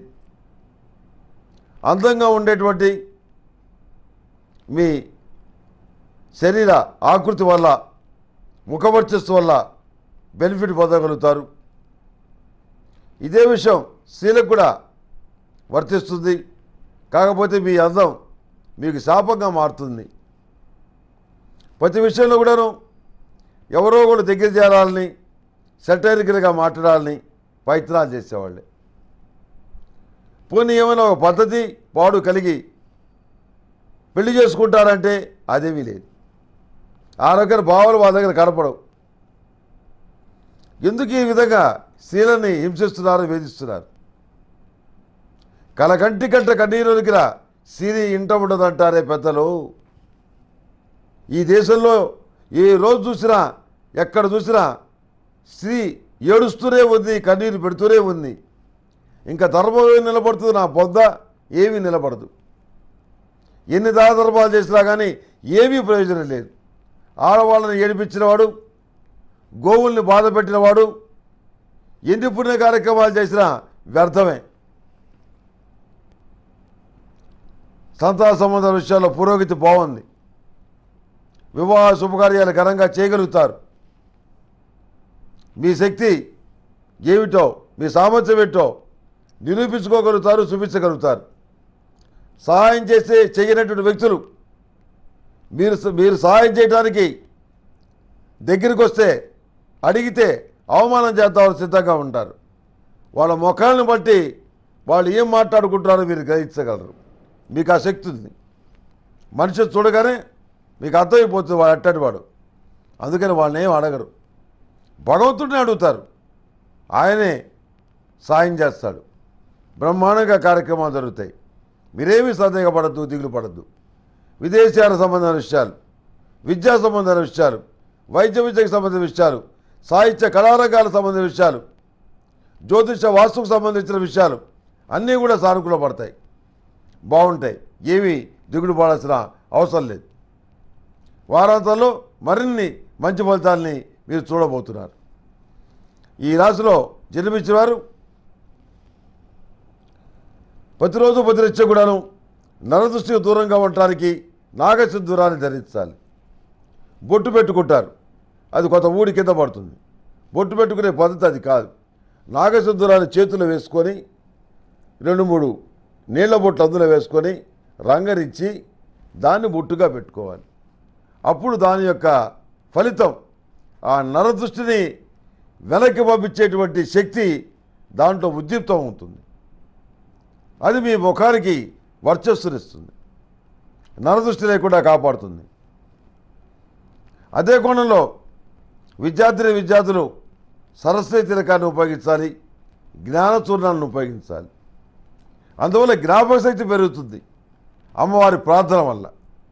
అందంగా ఉండేటువంటి మీ శరీర ఆకృతి వల్ల ముఖవర్చస్సు వల్ల బెనిఫిట్ పొందగలుగుతారు ఇదే విషయం స్త్రీలకు కూడా వర్తిస్తుంది కాకపోతే మీ అందం మీకు శాపంగా మారుతుంది ప్రతి విషయంలో కూడాను ఎవరో ఒకరు దగ్గర చేరాలని సెటైరికల్గా మాట్లాడాలని ప్రయత్నాలు చేసేవాళ్ళే పోనీ ఏమైనా ఒక పద్ధతి పాడు కలిగి పెళ్లి చేసుకుంటారంటే అదేమీ లేదు ఆ రకమైన భావాలు వాళ్ళ దగ్గర కనపడవు ఎందుకు ఈ విధంగా స్త్రీలని హింసిస్తున్నారు వేధిస్తున్నారు కలకంటి కంట కన్నీరుకిరా స్త్రీ ఇంట ఉండదంటారే పెద్దలు ఈ దేశంలో ఏ రోజు చూసినా ఎక్కడ చూసినా స్త్రీ ఏడుస్తూనే ఉంది కన్నీరు పెడుతూనే ఉంది ఇంకా ధర్మం ఏమి నిలబడుతుంది నా బొద్ద ఏమీ నిలబడదు ఎన్ని దానధర్మాలు చేసినా కానీ ఏమీ ప్రయోజనం లేదు ఆడవాళ్ళని ఏడిపించినవాడు గోవుల్ని బాధ పెట్టినవాడు ఎన్ని పుణ్య కార్యక్రమాలు చేసినా వ్యర్థమే సంతాన సంబంధ విషయాల్లో పురోగతి బాగుంది వివాహ శుభకార్యాలు ఘనంగా చేయగలుగుతారు మీ శక్తి ఏమిటో మీ సామర్థ్యం ఏంటో నిరూపించుకోగలుగుతారు చూపించగలుగుతారు సహాయం చేసే చేయనటువంటి వ్యక్తులు మీరు మీరు సహాయం చేయడానికి దగ్గరికి వస్తే అడిగితే అవమానం చేద్దామని సిద్ధంగా ఉంటారు వాళ్ళ ముఖాలను బట్టి వాళ్ళు ఏం మాట్లాడుకుంటారో మీరు గ్రహించగలరు మీకు ఆ శక్తి ఉంది మనిషి చూడగానే మీకు అర్థమైపోతుంది వాడు అట్టడి వాడు అందుకని వాళ్ళని ఏం అడగరు భగవంతుడిని అడుగుతారు ఆయనే సాయం చేస్తాడు బ్రహ్మాండంగా కార్యక్రమాలు జరుగుతాయి మీరేమీ సందేహపడద్దు దిగులు పడద్దు విదేశాల సంబంధమైన విషయాలు విద్యా సంబంధమైన విషయాలు వైద్య విద్యకు సంబంధించిన విషయాలు సాహిత్య కళారంగాలకు సంబంధించిన విషయాలు జ్యోతిష వాస్తుకు సంబంధించిన విషయాలు అన్నీ కూడా సానుకూల పడతాయి బాగుంటాయి ఏమీ దిగుడు పడాల్సిన అవసరం లేదు వారాంతంలో మరిన్ని మంచి ఫలితాలని మీరు చూడబోతున్నారు ఈ రాశిలో జన్మించిన వారు ప్రతిరోజు ప్రతినిత్య కూడాను నరదృష్టికి దూరంగా ఉండటానికి నాగసింధూరాన్ని ధరించాలి బొట్టు పెట్టుకుంటారు అది కొంత ఊడి కింద పడుతుంది బొట్టు పెట్టుకునే పద్ధతి అది కాదు నాగసింధూరాన్ని చేతిలో వేసుకొని రెండు మూడు నీళ్ల బొట్లు అందులో వేసుకొని రంగరించి దాన్ని బొట్టుగా పెట్టుకోవాలి అప్పుడు దాని యొక్క ఫలితం ఆ నరదృష్టిని వెనక్కి పంపించేటువంటి శక్తి దాంట్లో ఉద్దీప్తం అవుతుంది అది మీ ముఖానికి వర్చస్సునిస్తుంది నరదృష్టి లేకుండా కాపాడుతుంది అదే కోణంలో విద్యార్థిని విద్యార్థులు సరస్వతి తిలకాన్ని ఉపయోగించాలి జ్ఞానచూర్ణాలను ఉపయోగించాలి అందువల్ల జ్ఞాపక శక్తి పెరుగుతుంది అమ్మవారి ప్రార్థన వల్ల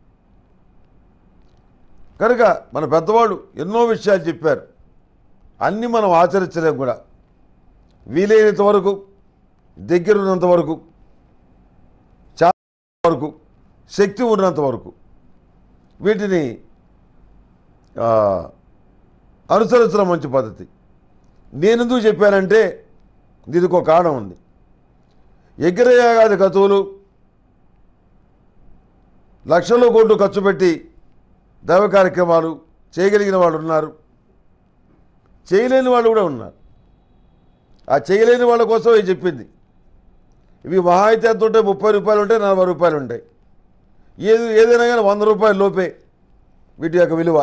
కనుక మన పెద్దవాళ్ళు ఎన్నో విషయాలు చెప్పారు అన్నీ మనం ఆచరించలేం కూడా వీలైనంత వరకు దగ్గరున్నంత వరకు చాలా వరకు శక్తి ఉన్నంత వరకు వీటిని ఆ, అనుసరించడం మంచి పద్ధతి నేనెందుకు చెప్పానంటే దీనికి ఒక కారణం ఉంది యజ్ఞయాగాది కతువులు లక్షల కోట్లు ఖర్చు పెట్టి దైవ కార్యక్రమాలు చేయగలిగిన వాళ్ళు ఉన్నారు చేయలేని వాళ్ళు కూడా ఉన్నారు ఆ చేయలేని వాళ్ళ కోసం ఇది చెప్పింది ఇవి మహా అయితే ఎంత ఉంటాయి ముప్పై రూపాయలు ఉంటాయి నలభై రూపాయలు ఉంటాయి ఏది ఏదైనా కానీ వంద రూపాయల లోపే వీటి యొక్క విలువ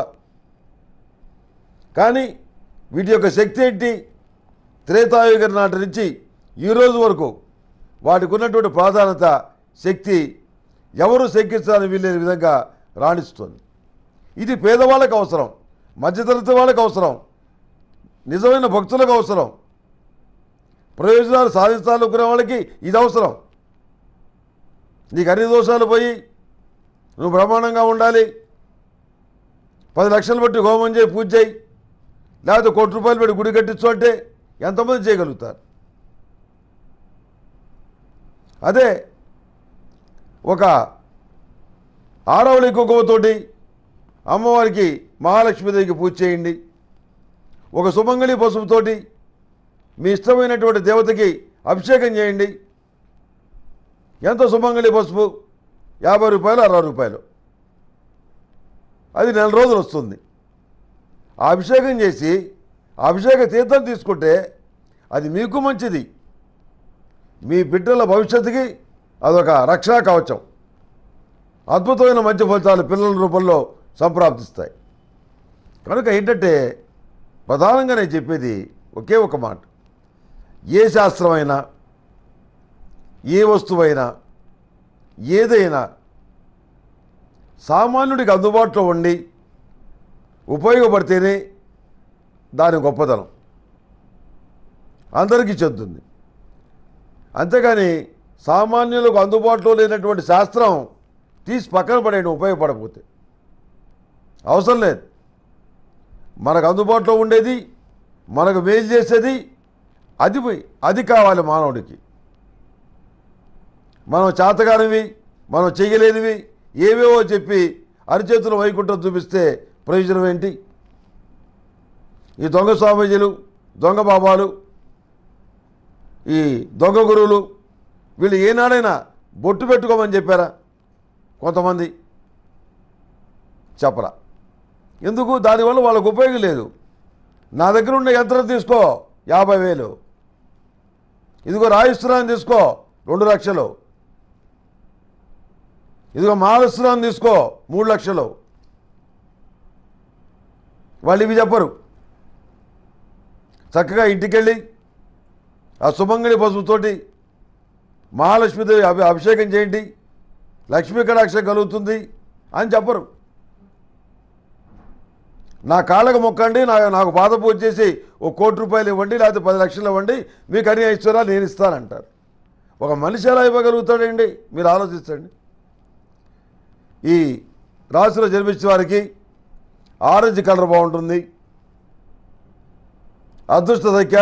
కానీ వీటి యొక్క శక్తి ఏంటి త్రేతాయుగం నాటి నుంచి ఈ రోజు వరకు వాటికి ఉన్నటువంటి ప్రాధాన్యత శక్తి ఎవరు శంకించాలని వీలేని విధంగా రాణిస్తుంది ఇది పేదవాళ్ళకి అవసరం మధ్యతరగతి వాళ్ళకి అవసరం నిజమైన భక్తులకు అవసరం ప్రయోజనాలు సాధించాలనుకునే వాళ్ళకి ఇది అవసరం నీకు అన్ని దోషాలు పోయి నువ్వు బ్రహ్మాండంగా ఉండాలి పది లక్షలు బట్టి హోమం చేయి పూజ చేయి లేకపోతే కోటి రూపాయలు పెట్టి గుడి కట్టించు అంటే ఎంతమంది చేయగలుగుతారు అదే ఒక ఆడవళి కుంకుమతోటి అమ్మవారికి మహాలక్ష్మీదేవికి పూజ చేయండి ఒక సుమంగళి పసుపుతోటి మీ ఇష్టమైనటువంటి దేవతకి అభిషేకం చేయండి ఎంత సుమంగళి పసుపు యాభై రూపాయలు అరవై రూపాయలు అది నెల రోజులు వస్తుంది ఆ అభిషేకం చేసి ఆ అభిషేక తీర్థం తీసుకుంటే అది మీకు మంచిది మీ బిడ్డల భవిష్యత్తుకి అదొక రక్షా కవచం అద్భుతమైన మంచి ఫలితాలు పిల్లల రూపంలో సంప్రాప్తిస్తాయి కనుక ఏంటంటే ప్రధానంగా నేను చెప్పేది ఒకే ఒక మాట ఏ శాస్త్రమైనా ఏ వస్తువైనా ఏదైనా సామాన్యుడికి అందుబాటులో ఉండి ఉపయోగపడితేనే దాని గొప్పతనం అందరికీ చెందుతుంది అంతేగాని సామాన్యులకు అందుబాటులో లేనటువంటి శాస్త్రం తీసి పక్కన పడేయడం ఉపయోగపడకపోతే అవసరం లేదు మనకు అందుబాటులో ఉండేది మనకు మేలు చేసేది అది పోయి- అది కావాలి మానవుడికి మనం చేతగానివి మనం చేయలేనివి ఏవేవో చెప్పి అరిచేతులు వైకుంఠం చూపిస్తే ప్రయోజనం ఏంటి ఈ దొంగ స్వామీజీలు దొంగ బాబాలు ఈ దొంగ గురువులు వీళ్ళు ఏనాడైనా బొట్టు పెట్టుకోమని చెప్పారా కొంతమంది చెప్పరా ఎందుకు దానివల్ల వాళ్ళకు ఉపయోగం లేదు నా దగ్గర ఉన్న యంత్రం తీసుకో యాభై వేలు ఇదిగో రాయిస్తున్నాను తీసుకో రెండు లక్షలు ఇదిగో మారుస్తున్నాను తీసుకో మూడు లక్షలు వాళ్ళు ఇవి చెప్పరు చక్కగా ఇంటికెళ్ళి ఆ సుమంగళి పసుపుతోటి మహాలక్ష్మీదేవి అభి అభిషేకం చేయండి లక్ష్మీ కటాక్షం కలుగుతుంది అని చెప్పరు నా కాళ్ళకు మొక్కండి నా నాకు బాధ పూజ చేసి ఓ కోటి రూపాయలు ఇవ్వండి లేకపోతే పది లక్షలు ఇవ్వండి మీకు అన్ని ఐశ్వర్యాలు నేను ఇస్తానంటారు ఒక మనిషి ఎలా ఇవ్వగలుగుతాడండి మీరు ఆలోచించండి ఈ రాశిలో జన్మించిన వారికి ఆరెంజ్ కలర్ బాగుంటుంది అదృష్ట సంఖ్య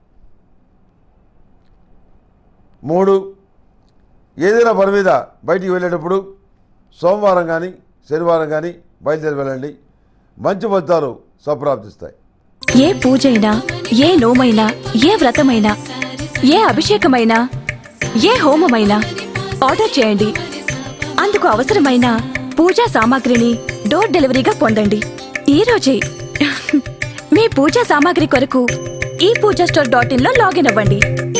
మూడు ఏదైనా పని మీద బయటికి వెళ్ళేటప్పుడు సోమవారం కానీ శనివారం కానీ బయలుదేరి వెళ్ళండి మంచి ఫలితాలు సంప్రాప్తిస్తాయి ఏ పూజైనా ఏ నోమైనా ఏ వ్రతమైనా ఏ అభిషేకమైనా ఏ హోమమైనా ఆర్డర్ చేయండి అందుకు అవసరమైన పూజా సామాగ్రిని డోర్ డెలివరీగా పొందండి ఈ రోజే మీ పూజా సామాగ్రి కొరకు ఈ పూజా స్టోర్ డాట్ ఇన్ లో లాగిన్ అవ్వండి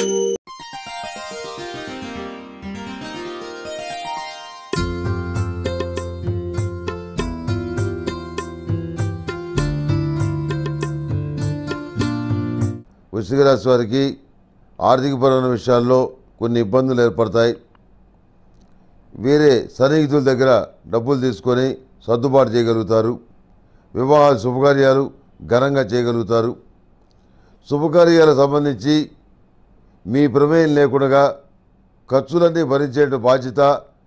వృశ్చిక రాశి వారికి ఆర్థికపరమైన విషయాల్లో కొన్ని ఇబ్బందులు ఏర్పడతాయి వేరే సన్నిహితుల దగ్గర డబ్బులు తీసుకొని సర్దుబాటు చేయగలుగుతారు వివాహాలు శుభకార్యాలు ఘనంగా చేయగలుగుతారు శుభకార్యాలకు సంబంధించి మీ ప్రమేయం లేకుండా ఖర్చులన్నీ భరించే బాధ్యత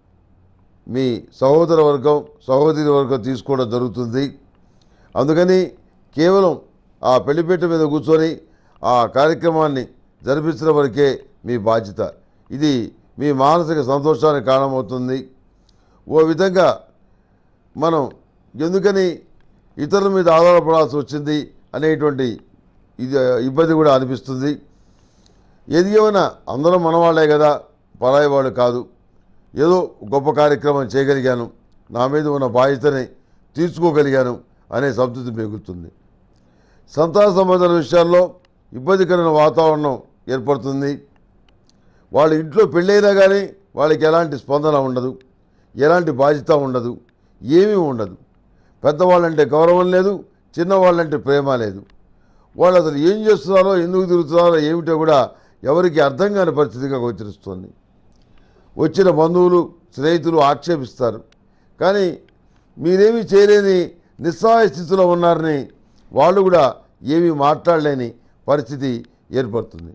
మీ సహోదర వర్గం సహోదరి వర్గం తీసుకోవడం జరుగుతుంది అందుకని కేవలం ఆ పెళ్లిపీట మీద కూర్చొని ఆ కార్యక్రమాన్ని జరిపించడం వరకే మీ బాధ్యత ఇది మీ మానసిక సంతోషానికి కారణమవుతుంది ఓ విధంగా మనం ఎందుకని ఇతరుల మీద ఆధారపడాల్సి వచ్చింది అనేటువంటి ఇది ఇబ్బంది కూడా అనిపిస్తుంది ఏది ఏమైనా అందరం మనవాళ్లే కదా పరాయి వాళ్ళు కాదు ఏదో గొప్ప కార్యక్రమం చేయగలిగాను నా మీద ఉన్న బాధ్యతని తీర్చుకోగలిగాను అనే సంతృప్తి మిగులుతుంది సంతాన సంబంధాల విషయాల్లో ఇబ్బందికరమైన వాతావరణం ఏర్పడుతుంది వాళ్ళ ఇంట్లో పెళ్ళైనా కానీ వాళ్ళకి ఎలాంటి స్పందన ఉండదు ఎలాంటి బాధ్యత ఉండదు ఏమీ ఉండదు పెద్దవాళ్ళంటే గౌరవం లేదు చిన్నవాళ్ళంటే ప్రేమ లేదు వాళ్ళు అసలు ఏం చేస్తున్నారో ఎందుకు తిరుగుతున్నారో ఏమిటో కూడా ఎవరికి అర్థం కాని పరిస్థితిగా గోచరిస్తుంది వచ్చిన బంధువులు స్నేహితులు ఆక్షేపిస్తారు కానీ మీరేమీ చేయలేని నిస్సహాయ స్థితిలో ఉన్నారని వాళ్ళు కూడా ఏమీ మాట్లాడలేని పరిస్థితి ఏర్పడుతుంది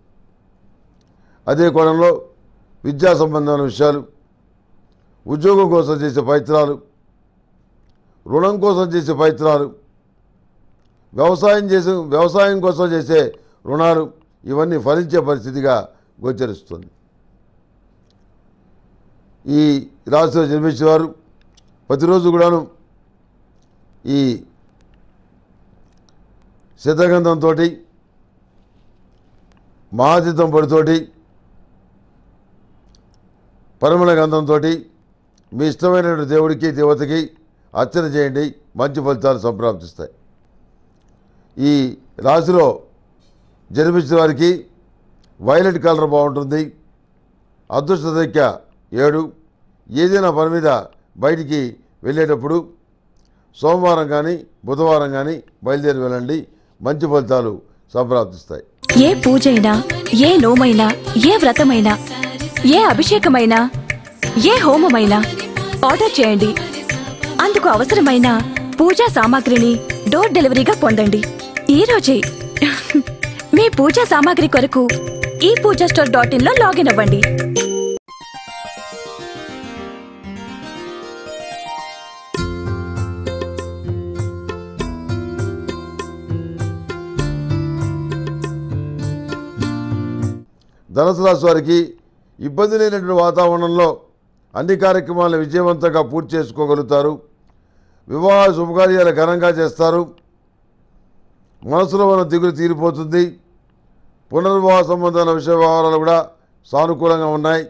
అదే కోణంలో విద్యా సంబంధమైన విషయాలు ఉద్యోగం కోసం చేసే ప్రయత్నాలు రుణం కోసం చేసే ప్రయత్నాలు వ్యవసాయం చేసే వ్యవసాయం కోసం చేసే రుణాలు ఇవన్నీ ఫలించే పరిస్థితిగా గోచరిస్తుంది ఈ రాశిలో జన్మించిన వారు ప్రతిరోజు కూడాను ఈ శతగంధంతో మహాతీతం పొడితోటి పరిమళ గంధంతో మీ ఇష్టమైనటువంటి దేవుడికి దేవతకి అర్చన చేయండి మంచి ఫలితాలు సంప్రాప్తిస్తాయి ఈ రాశిలో జన్మించిన వారికి వైలెట్ కలర్ బాగుంటుంది అదృష్ట సంఖ్య ఏడు ఏదైనా పని మీద బయటికి వెళ్ళేటప్పుడు సోమవారం కానీ బుధవారం కానీ బయలుదేరి వెళ్ళండి మంచి ఫలితాలు సంప్రాప్తిస్తాయి ఏ పూజైనా ఏ నోమైనా ఏ వ్రతమైనా ఏ అభిషేకమైనా ఏ హోమమైనా ఆర్డర్ చేయండి అందుకు అవసరమైన పూజా సామాగ్రిని డోర్ డెలివరీగా పొందండి ఈ రోజే మీ పూజా సామాగ్రి కొరకు ఈ పూజా స్టోర్ డాట్ ఇన్ లో లాగిన్ అవ్వండి ధనుసు రాశి వారికి ఇబ్బంది లేనటువంటి వాతావరణంలో అన్ని కార్యక్రమాలను విజయవంతంగా పూర్తి చేసుకోగలుగుతారు వివాహ శుభకార్యాలు ఘనంగా చేస్తారు మనసులో ఉన్న దిగులు తీరిపోతుంది పునర్వివాహ సంబంధాల విషయ వ్యవహారాలు కూడా సానుకూలంగా ఉన్నాయి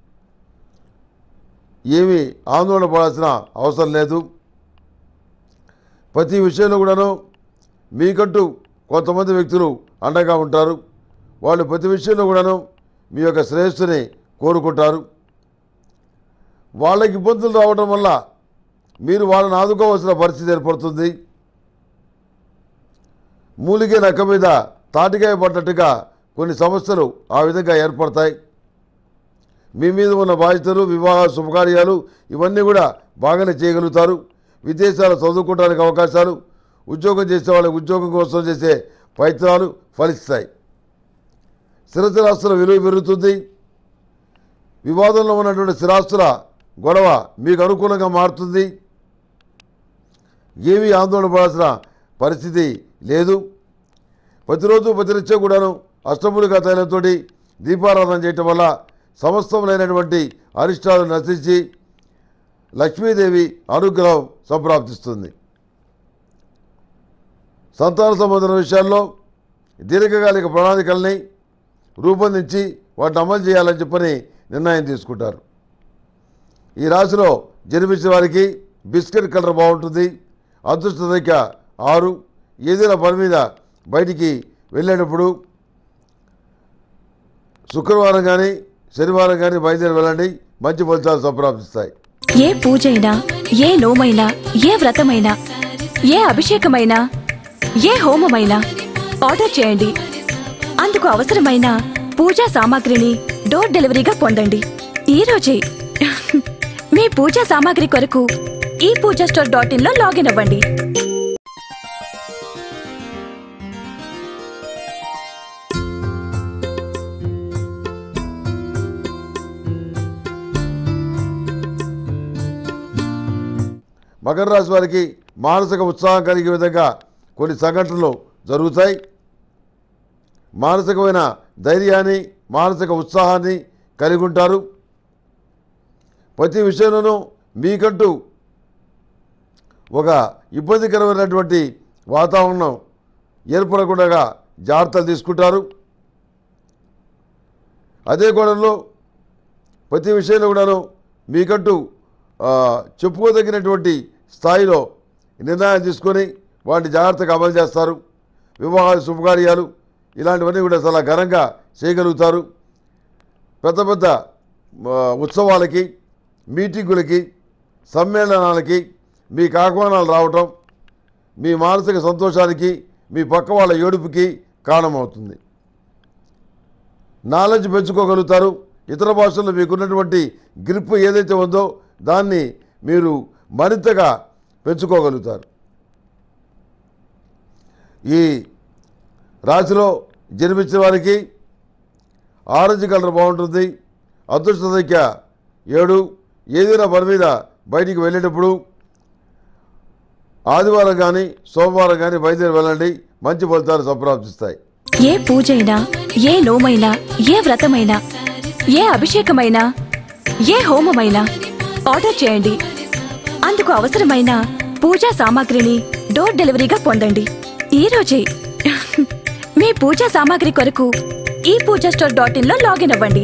ఏమీ ఆందోళన పడాల్సిన అవసరం లేదు ప్రతి విషయంలో కూడాను మీకంటూ కొంతమంది వ్యక్తులు అండగా ఉంటారు వాళ్ళు ప్రతి విషయంలో కూడాను మీ యొక్క శ్రేయస్సుని కోరుకుంటారు వాళ్ళకి ఇబ్బందులు రావడం వల్ల మీరు వాళ్ళని ఆదుకోవాల్సిన పరిస్థితి ఏర్పడుతుంది మూలిగే నక్క మీద తాటికాయ పడ్డట్టుగా కొన్ని సమస్యలు ఆ విధంగా ఏర్పడతాయి మీ మీద ఉన్న బాధ్యతలు వివాహ శుభకార్యాలు ఇవన్నీ కూడా బాగానే చేయగలుగుతారు విదేశాలు చదువుకోవడానికి అవకాశాలు ఉద్యోగం చేసే వాళ్ళకి ఉద్యోగం కోసం చేసే ప్రయత్నాలు ఫలిస్తాయి స్థిరచరాస్తుల విలువ పెరుగుతుంది వివాదంలో ఉన్నటువంటి స్థిరాస్తుల గొడవ మీకు అనుకూలంగా మారుతుంది ఏమీ ఆందోళన పడాల్సిన పరిస్థితి లేదు ప్రతిరోజు ప్రతినిత్యం కూడాను అష్టములుగా తైలంతో దీపారాధన చేయటం వల్ల సమస్తములైనటువంటి అరిష్టాలు నశించి లక్ష్మీదేవి అనుగ్రహం సంప్రాప్తిస్తుంది సంతాన సంబంధం విషయాల్లో దీర్ఘకాలిక ప్రణాళికల్ని రూపొందించి వాటిని అమలు చేయాలని చెప్పని నిర్ణయం తీసుకుంటారు ఈ రాశిలో జన్మించిన వారికి బిస్కెట్ కలర్ బాగుంటుంది అదృష్ట సంఖ్య ఆరు ఏదైనా పని మీద బయటికి వెళ్ళేటప్పుడు శుక్రవారం కానీ శనివారం కానీ బయలుదేరి వెళ్ళండి మంచి ఫలితాలు సంప్రాప్తిస్తాయి ఏ పూజైనా ఏ నోమైనా ఏ వ్రతమైనా ఏ అభిషేకమైనా ఏ హోమమైనా ఆర్డర్ చేయండి అందుకు అవసరమైన పూజా సామాగ్రిని డోర్ డెలివరీగా పొందండి ఈ రోజే మీ పూజా సామాగ్రి కొరకు ఈ పూజా స్టోర్ డాట్ ఇన్ లో లాగిన్ అవ్వండి మకర రాశి వారికి మానసిక ఉత్సాహం కలిగే విధంగా కొన్ని సంఘటనలు జరుగుతాయి మానసికమైన ధైర్యాన్ని మానసిక ఉత్సాహాన్ని కలిగి ఉంటారు ప్రతి విషయంలోనూ మీకంటూ ఒక ఇబ్బందికరమైనటువంటి వాతావరణం ఏర్పడకుండా జాగ్రత్తలు తీసుకుంటారు అదే కోణంలో ప్రతి విషయంలో కూడాను మీకంటూ ఆ, చెప్పుకోదగినటువంటి స్థాయిలో నిర్ణయాలు తీసుకొని వాటిని జాగ్రత్తగా అమలు చేస్తారు వివాహాలు శుభకార్యాలు ఇలాంటివన్నీ కూడా చాలా ఘనంగా చేయగలుగుతారు పెద్ద పెద్ద ఆ, ఉత్సవాలకి మీటింగులకి సమ్మేళనాలకి మీకు ఆహ్వానాలు రావటం మీ మానసిక సంతోషానికి మీ పక్క వాళ్ళ ఏడుపుకి కారణమవుతుంది నాలెడ్జ్ పెంచుకోగలుగుతారు ఇతర భాషల్లో మీకున్నటువంటి గ్రిప్ ఏదైతే ఉందో దాన్ని మీరు మరింతగా పెంచుకోగలుగుతారు ఈ రాశిలో జన్మించిన వారికి ఆరెంజ్ కలర్ బాగుంటుంది అదృష్ట సంఖ్య ఏడు ఏదైనా పని మీద బయటికి వెళ్ళేటప్పుడు ఆదివారం కానీ సోమవారం కానీ బయలుదేరి వెళ్ళండి మంచి ఫలితాలు సంప్రాప్తిస్తాయి ఏ పూజైనా ఏ నోమైనా ఏ వ్రతమైనా ఏ అభిషేకమైనా ఏ హోమమైనా ఆర్డర్ చేయండి అందుకు అవసరమైన పూజా సామాగ్రిని డోర్ డెలివరీగా పొందండి ఈ రోజే మీ పూజా సామాగ్రి కొరకు ఈ పూజా స్టోర్ డాట్ ఇన్ లో లాగిన్ అవ్వండి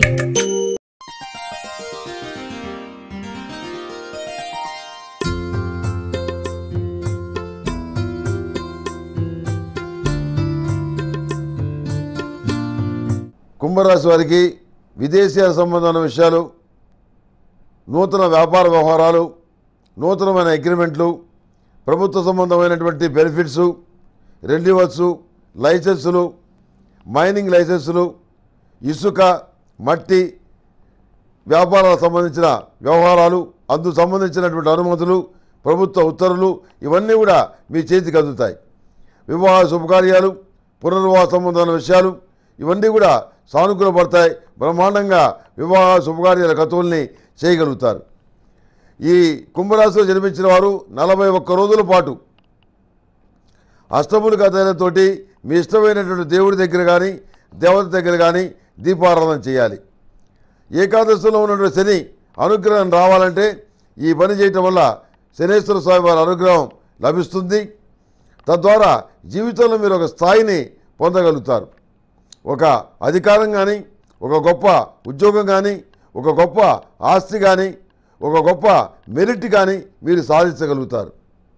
కుంభరాశి వారికి విదేశీయాల సంబంధమైన విషయాలు నూతన వ్యాపార వ్యవహారాలు నూతనమైన అగ్రిమెంట్లు ప్రభుత్వ సంబంధమైనటువంటి బెనిఫిట్సు రెన్యువల్స్ లైసెన్సులు మైనింగ్ లైసెన్సులు ఇసుక మట్టి వ్యాపారాలకు సంబంధించిన వ్యవహారాలు అందుకు సంబంధించినటువంటి అనుమతులు ప్రభుత్వ ఉత్తర్వులు ఇవన్నీ కూడా మీ చేతికి అందుతాయి వివాహ శుభకార్యాలు పునర్వివాహ సంబంధమైన విషయాలు ఇవన్నీ కూడా సానుకూల పడతాయి బ్రహ్మాండంగా వివాహ శుభకార్యాల కతువుల్ని చేయగలుగుతారు ఈ కుంభరాశిలో జన్మించిన వారు నలభై ఒక్క రోజుల పాటు అష్టములు కథలతోటి మీ ఇష్టమైనటువంటి దేవుడి దగ్గర కానీ దేవత దగ్గర కానీ దీపారాధన చేయాలి ఏకాదశిలో ఉన్నటువంటి శని అనుగ్రహం రావాలంటే ఈ పని చేయటం వల్ల శనేశ్వర స్వామి వారి అనుగ్రహం లభిస్తుంది తద్వారా జీవితంలో మీరు ఒక స్థాయిని పొందగలుగుతారు ఒక అధికారం కానీ ఒక గొప్ప ఉద్యోగం కానీ ఒక గొప్ప ఆస్తి కానీ ఒక గొప్ప మెరిట్ కానీ మీరు సాధించగలుగుతారు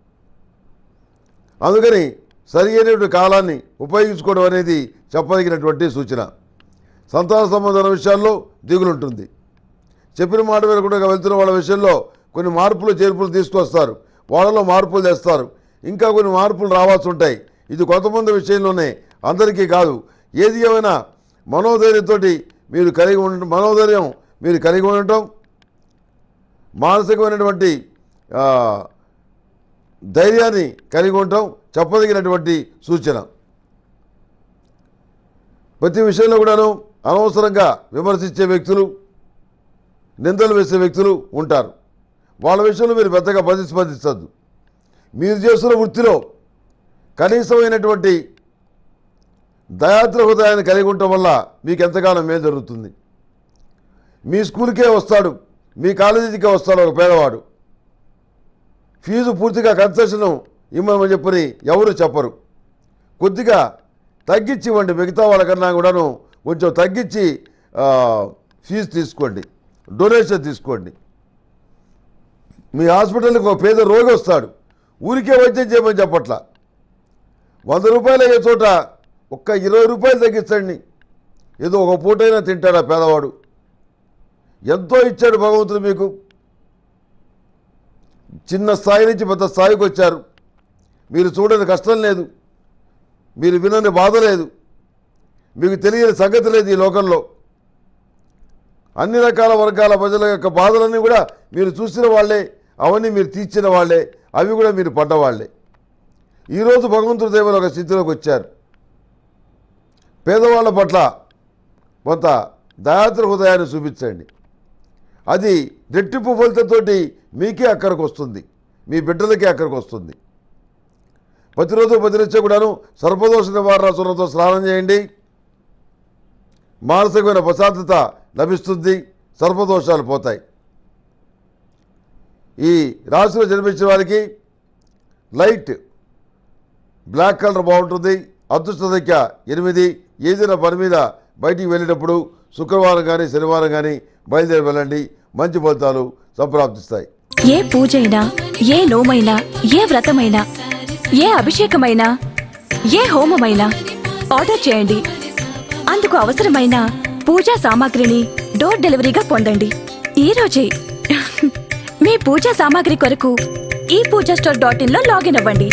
అందుకని సరి అయినటువంటి కాలాన్ని ఉపయోగించుకోవడం అనేది చెప్పదగినటువంటి సూచన సంతాన సంబంధమైన విషయాల్లో దిగులుంటుంది చెప్పిన మాట వినకుండా వెళ్తున్న వాళ్ళ విషయంలో కొన్ని మార్పులు చేర్పులు తీసుకొస్తారు వాళ్ళలో మార్పులు తెస్తారు ఇంకా కొన్ని మార్పులు రావాల్సి ఉంటాయి ఇది కొంతమంది విషయంలోనే అందరికీ కాదు ఏది ఏమైనా మనోధైర్యంతో మీరు కలిగి ఉండటం మనోధైర్యం మీరు కలిగి ఉండటం మానసికమైనటువంటి ఆ, ధైర్యాన్ని కలిగి ఉండటం చెప్పదగినటువంటి సూచన ప్రతి విషయంలో కూడాను అనవసరంగా విమర్శించే వ్యక్తులు నిందలు వేసే వ్యక్తులు ఉంటారు వాళ్ళ విషయంలో మీరు పెద్దగా ప్రతిస్పందించద్దు మీరు చేస్తున్న వృత్తిలో కనీసమైనటువంటి దయాద్ర హృదయాన్ని కలిగి ఉండటం వల్ల మీకు ఎంతగానో మేలు జరుగుతుంది మీ స్కూల్కే వస్తాడు మీ కాలేజీకే వస్తాడు ఒక పేదవాడు ఫీజు పూర్తిగా కన్సెషన్ ఇమ్మని చెప్పని ఎవరు చెప్పరు కొద్దిగా తగ్గించి ఇవ్వండి మిగతా వాళ్ళకన్నా కూడాను కొంచెం తగ్గించి ఆ, ఫీజు తీసుకోండి డొనేషన్ తీసుకోండి మీ హాస్పిటల్కి ఒక పేద రోగి వస్తాడు ఊరికే వైద్యం చేయమని చెప్పట్ల వంద రూపాయలు అయ్యే చోట ఒక్క ఇరవై రూపాయలు తగ్గించండి ఏదో ఒక పూటైనా తింటాడా పేదవాడు ఎంతో ఇచ్చాడు భగవంతుడు మీకు చిన్న స్థాయి నుంచి పెద్ద స్థాయికి వచ్చారు మీరు చూడని కష్టం లేదు మీరు వినని బాధ లేదు మీకు తెలియని సంగతి లేదు ఈ లోకంలో అన్ని రకాల వర్గాల ప్రజల యొక్క బాధలన్నీ కూడా మీరు చూసిన వాళ్ళే అవన్నీ మీరు తీర్చిన వాళ్ళే అవి కూడా మీరు పడ్డవాళ్లే ఈరోజు భగవంతుడి దేవుని ఒక స్థితిలోకి వచ్చారు పేదవాళ్ళ పట్ల కొంత దయాత్ర హృదయాన్ని చూపించండి అది రెట్టింపు ఫలితంతో మీకే అక్కడికి వస్తుంది మీ బిడ్డలకే అక్కడికి వస్తుంది ప్రతిరోజు ప్రతినిత్యం కూడాను సర్పదోష నివారణ సురతో స్నానం చేయండి మానసికమైన ప్రశాంతత లభిస్తుంది సర్పదోషాలు పోతాయి ఈ రాశిలో జన్మించిన వారికి లైట్ బ్లాక్ కలర్ బాగుంటుంది అదృష్ట సంఖ్య ఎనిమిది ఏదైనా పని మీద బయటికి వెళ్ళేటప్పుడు శుక్రవారం కానీ శనివారం కానీ బయలుదేరి వెళ్ళండి మంచి ఫలితాలు సంప్రాప్తిస్తాయి ఏ పూజైనా ఏ నోమైనా ఏ వ్రతమైనా ఏ అభిషేకమైనా ఏ హోమమైనా ఆర్డర్ చేయండి అందుకు అవసరమైన పూజా సామాగ్రిని డోర్ డెలివరీగా పొందండి ఈ రోజే మీ పూజా సామాగ్రి కొరకు ఈ పూజా స్టోర్ డాట్ ఇన్ లో లాగిన్ అవ్వండి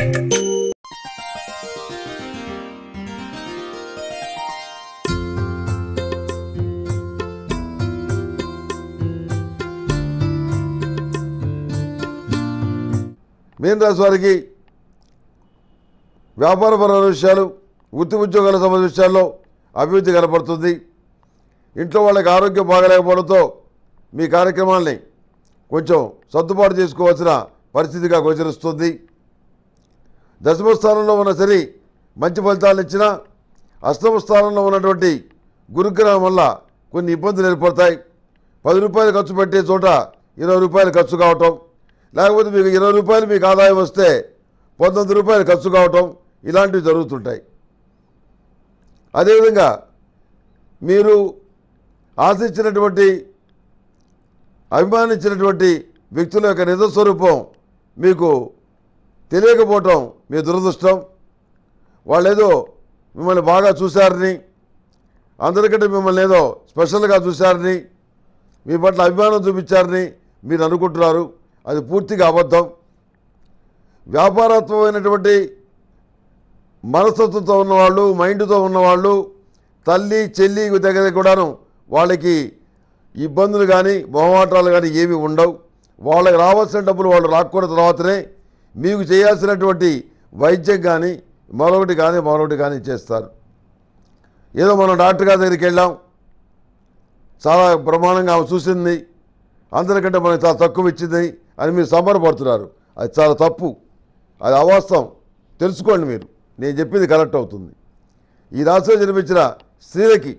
మీన రాశి వారికి వ్యాపారపరమైన విషయాలు వృత్తి ఉద్యోగాల సంబంధించిన విషయాల్లో అభివృద్ధి కనపడుతుంది ఇంట్లో వాళ్ళకి ఆరోగ్యం బాగలేకపోవడంతో మీ కార్యక్రమాల్ని కొంచెం సర్దుబాటు చేసుకోవాల్సిన పరిస్థితిగా గోచరిస్తుంది దశమ స్థానంలో ఉన్న శని మంచి ఫలితాలను ఇచ్చినా అష్టమ స్థానంలో ఉన్నటువంటి గురుగ్రహం వల్ల కొన్ని ఇబ్బందులు ఏర్పడతాయి పది రూపాయలు ఖర్చు పెట్టే చోట ఇరవై రూపాయలు ఖర్చు కావటం లేకపోతే మీకు ఇరవై రూపాయలు మీకు ఆదాయం వస్తే పంతొమ్మిది రూపాయలు ఖర్చు కావటం ఇలాంటివి జరుగుతుంటాయి అదేవిధంగా మీరు ఆశించినటువంటి అభిమానించినటువంటి వ్యక్తుల యొక్క నిజ స్వరూపం మీకు తెలియకపోవటం మీ దురదృష్టం వాళ్ళు ఏదో మిమ్మల్ని బాగా చూశారని అందరికంటే మిమ్మల్ని ఏదో స్పెషల్గా చూశారని మీ పట్ల అభిమానం చూపించారని మీరు అనుకుంటున్నారు అది పూర్తిగా అబద్ధం వ్యాపారత్వమైనటువంటి మనస్తత్వంతో ఉన్నవాళ్ళు మైండ్తో ఉన్నవాళ్ళు తల్లి చెల్లి దగ్గర కూడాను వాళ్ళకి ఇబ్బందులు కానీ మొహమాటాలు కానీ ఏమీ ఉండవు వాళ్ళకి రావాల్సిన డబ్బులు వాళ్ళు రాక్కున్న తర్వాతనే మీకు చేయాల్సినటువంటి వైద్యం కానీ మరొకటి కానీ మరొకటి కానీ చేస్తారు ఏదో మనం డాక్టర్ గారి దగ్గరికి వెళ్ళాం చాలా ప్రమాణంగా ఆమె చూసింది అందరికంటే మనకి చాలా తక్కువ ఇచ్చింది అని మీరు సంబరపడుతున్నారు అది చాలా తప్పు అది అవాస్తవం తెలుసుకోండి మీరు నేను చెప్పింది కరెక్ట్ అవుతుంది ఈ రాశిలో జన్మించిన స్త్రీలకి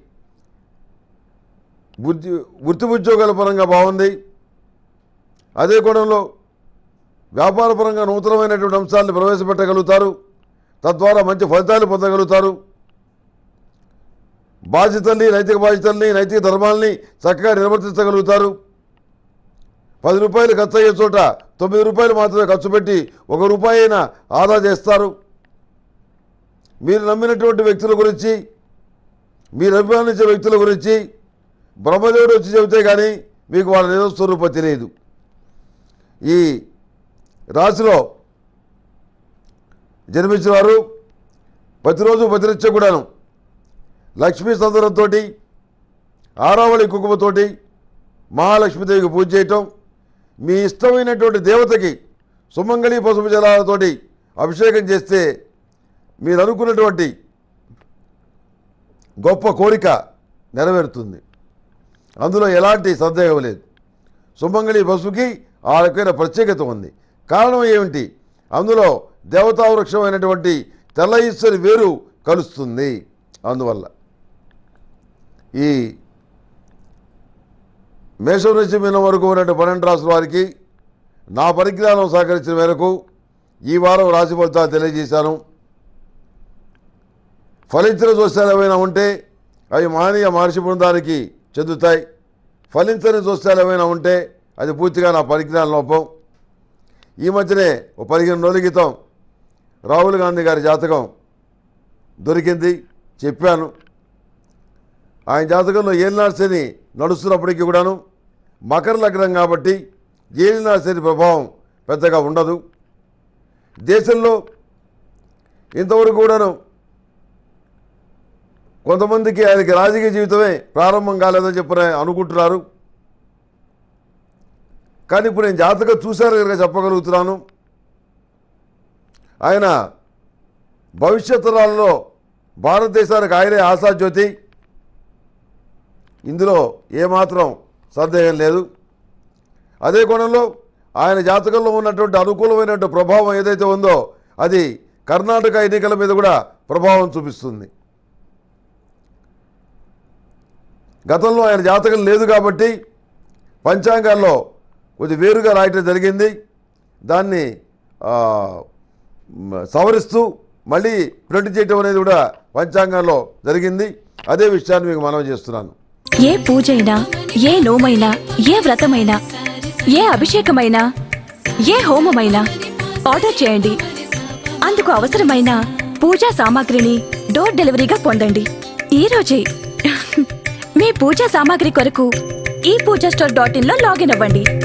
వృత్తి వృత్తి ఉద్యోగాల పరంగా బాగుంది అదే కోణంలో వ్యాపారపరంగా నూతనమైనటువంటి అంశాలను ప్రవేశపెట్టగలుగుతారు తద్వారా మంచి ఫలితాలు పొందగలుగుతారు బాధ్యతల్ని నైతిక బాధ్యతల్ని నైతిక ధర్మాల్ని చక్కగా నిర్వర్తించగలుగుతారు పది రూపాయలు ఖర్చు అయ్యే చోట తొమ్మిది రూపాయలు మాత్రమే ఖర్చు పెట్టి ఒక రూపాయి అయినా ఆదా చేస్తారు మీరు నమ్మినటువంటి వ్యక్తుల గురించి మీరు అభిమానించే వ్యక్తుల గురించి బ్రహ్మదేవుడు వచ్చి చెబితే కానీ మీకు వాళ్ళ నిజ స్వరూపం తెలియదు ఈ రాశిలో జన్మించిన వారు ప్రతిరోజు ప్రతినిత్యం కూడాను లక్ష్మీ సందర్భంతో ఆరావళి కుంకుమతోటి మహాలక్ష్మీదేవికి పూజ చేయటం మీ ఇష్టమైనటువంటి దేవతకి సుమంగళి పసుపు జలాలతోటి అభిషేకం చేస్తే మీరు అనుకున్నటువంటి గొప్ప కోరిక నెరవేరుతుంది అందులో ఎలాంటి సందేహం లేదు సుమంగళి పసుపుకి ఆ రకమైన ప్రత్యేకత ఉంది కారణం ఏమిటి అందులో దేవతా వృక్షమైనటువంటి తెల్ల ఈశ్వరి వేరు కలుస్తుంది అందువల్ల ఈ మేషం నుంచి మీనం వరకు ఉన్నటువంటి పన్నెండు రాసుల వారికి నా పరిజ్ఞానం సహకరించిన మేరకు ఈ వారం రాశి ఫలితాలు తెలియజేశాను ఫలించిన దోషాలు ఏమైనా ఉంటే అవి మానీయ మహర్షి బృందానికి చెందుతాయి ఫలించని దోషాలు ఏమైనా ఉంటే అది పూర్తిగా నా పరిజ్ఞాన లోపం ఈ మధ్యనే ఒక పదిహేను రోజుల క్రితం రాహుల్ గాంధీ గారి జాతకం దొరికింది చెప్పాను ఆయన జాతకంలో ఏలినాడు శని నడుస్తున్నప్పటికీ కూడాను మకర లగ్నం కాబట్టి ఏలినాడు శని ప్రభావం పెద్దగా ఉండదు దేశంలో ఇంతవరకు కూడాను కొంతమందికి ఆయనకి రాజకీయ జీవితమే ప్రారంభం కాలేదని చెప్పని అనుకుంటున్నారు కానీ ఇప్పుడు నేను జాతకం చూశాను కనుక చెప్పగలుగుతున్నాను ఆయన భవిష్యత్ తరాల్లో భారతదేశానికి ఆయనే ఆశాజ్యోతి ఇందులో ఏమాత్రం సందేహం లేదు అదే కోణంలో ఆయన జాతకంలో ఉన్నటువంటి అనుకూలమైనటువంటి ప్రభావం ఏదైతే ఉందో అది కర్ణాటక ఎన్నికల మీద కూడా ప్రభావం చూపిస్తుంది గతంలో ఆయన జాతకం లేదు కాబట్టి పంచాంగాల్లో కొద్ది వేరుగా రాయటం జరిగింది దాన్ని ఆ, మ, సవరిస్తూ మళ్ళీ ప్రింట్ చేయటం అనేది కూడా పంచాంగాల్లో జరిగింది అదే విషయాన్ని మీకు మనవి చేస్తున్నాను ఏ పూజైనా ఏ నోమైనా ఏ వ్రతమైనా ఏ అభిషేకమైనా ఏ హోమమైనా ఆర్డర్ చేయండి అందుకు అవసరమైన పూజా సామాగ్రిని డోర్ డెలివరీగా పొందండి ఈ రోజే మీ పూజా సామాగ్రి కొరకు ఈ పూజా స్టోర్ డాట్ ఇన్ లో లాగిన్ అవ్వండి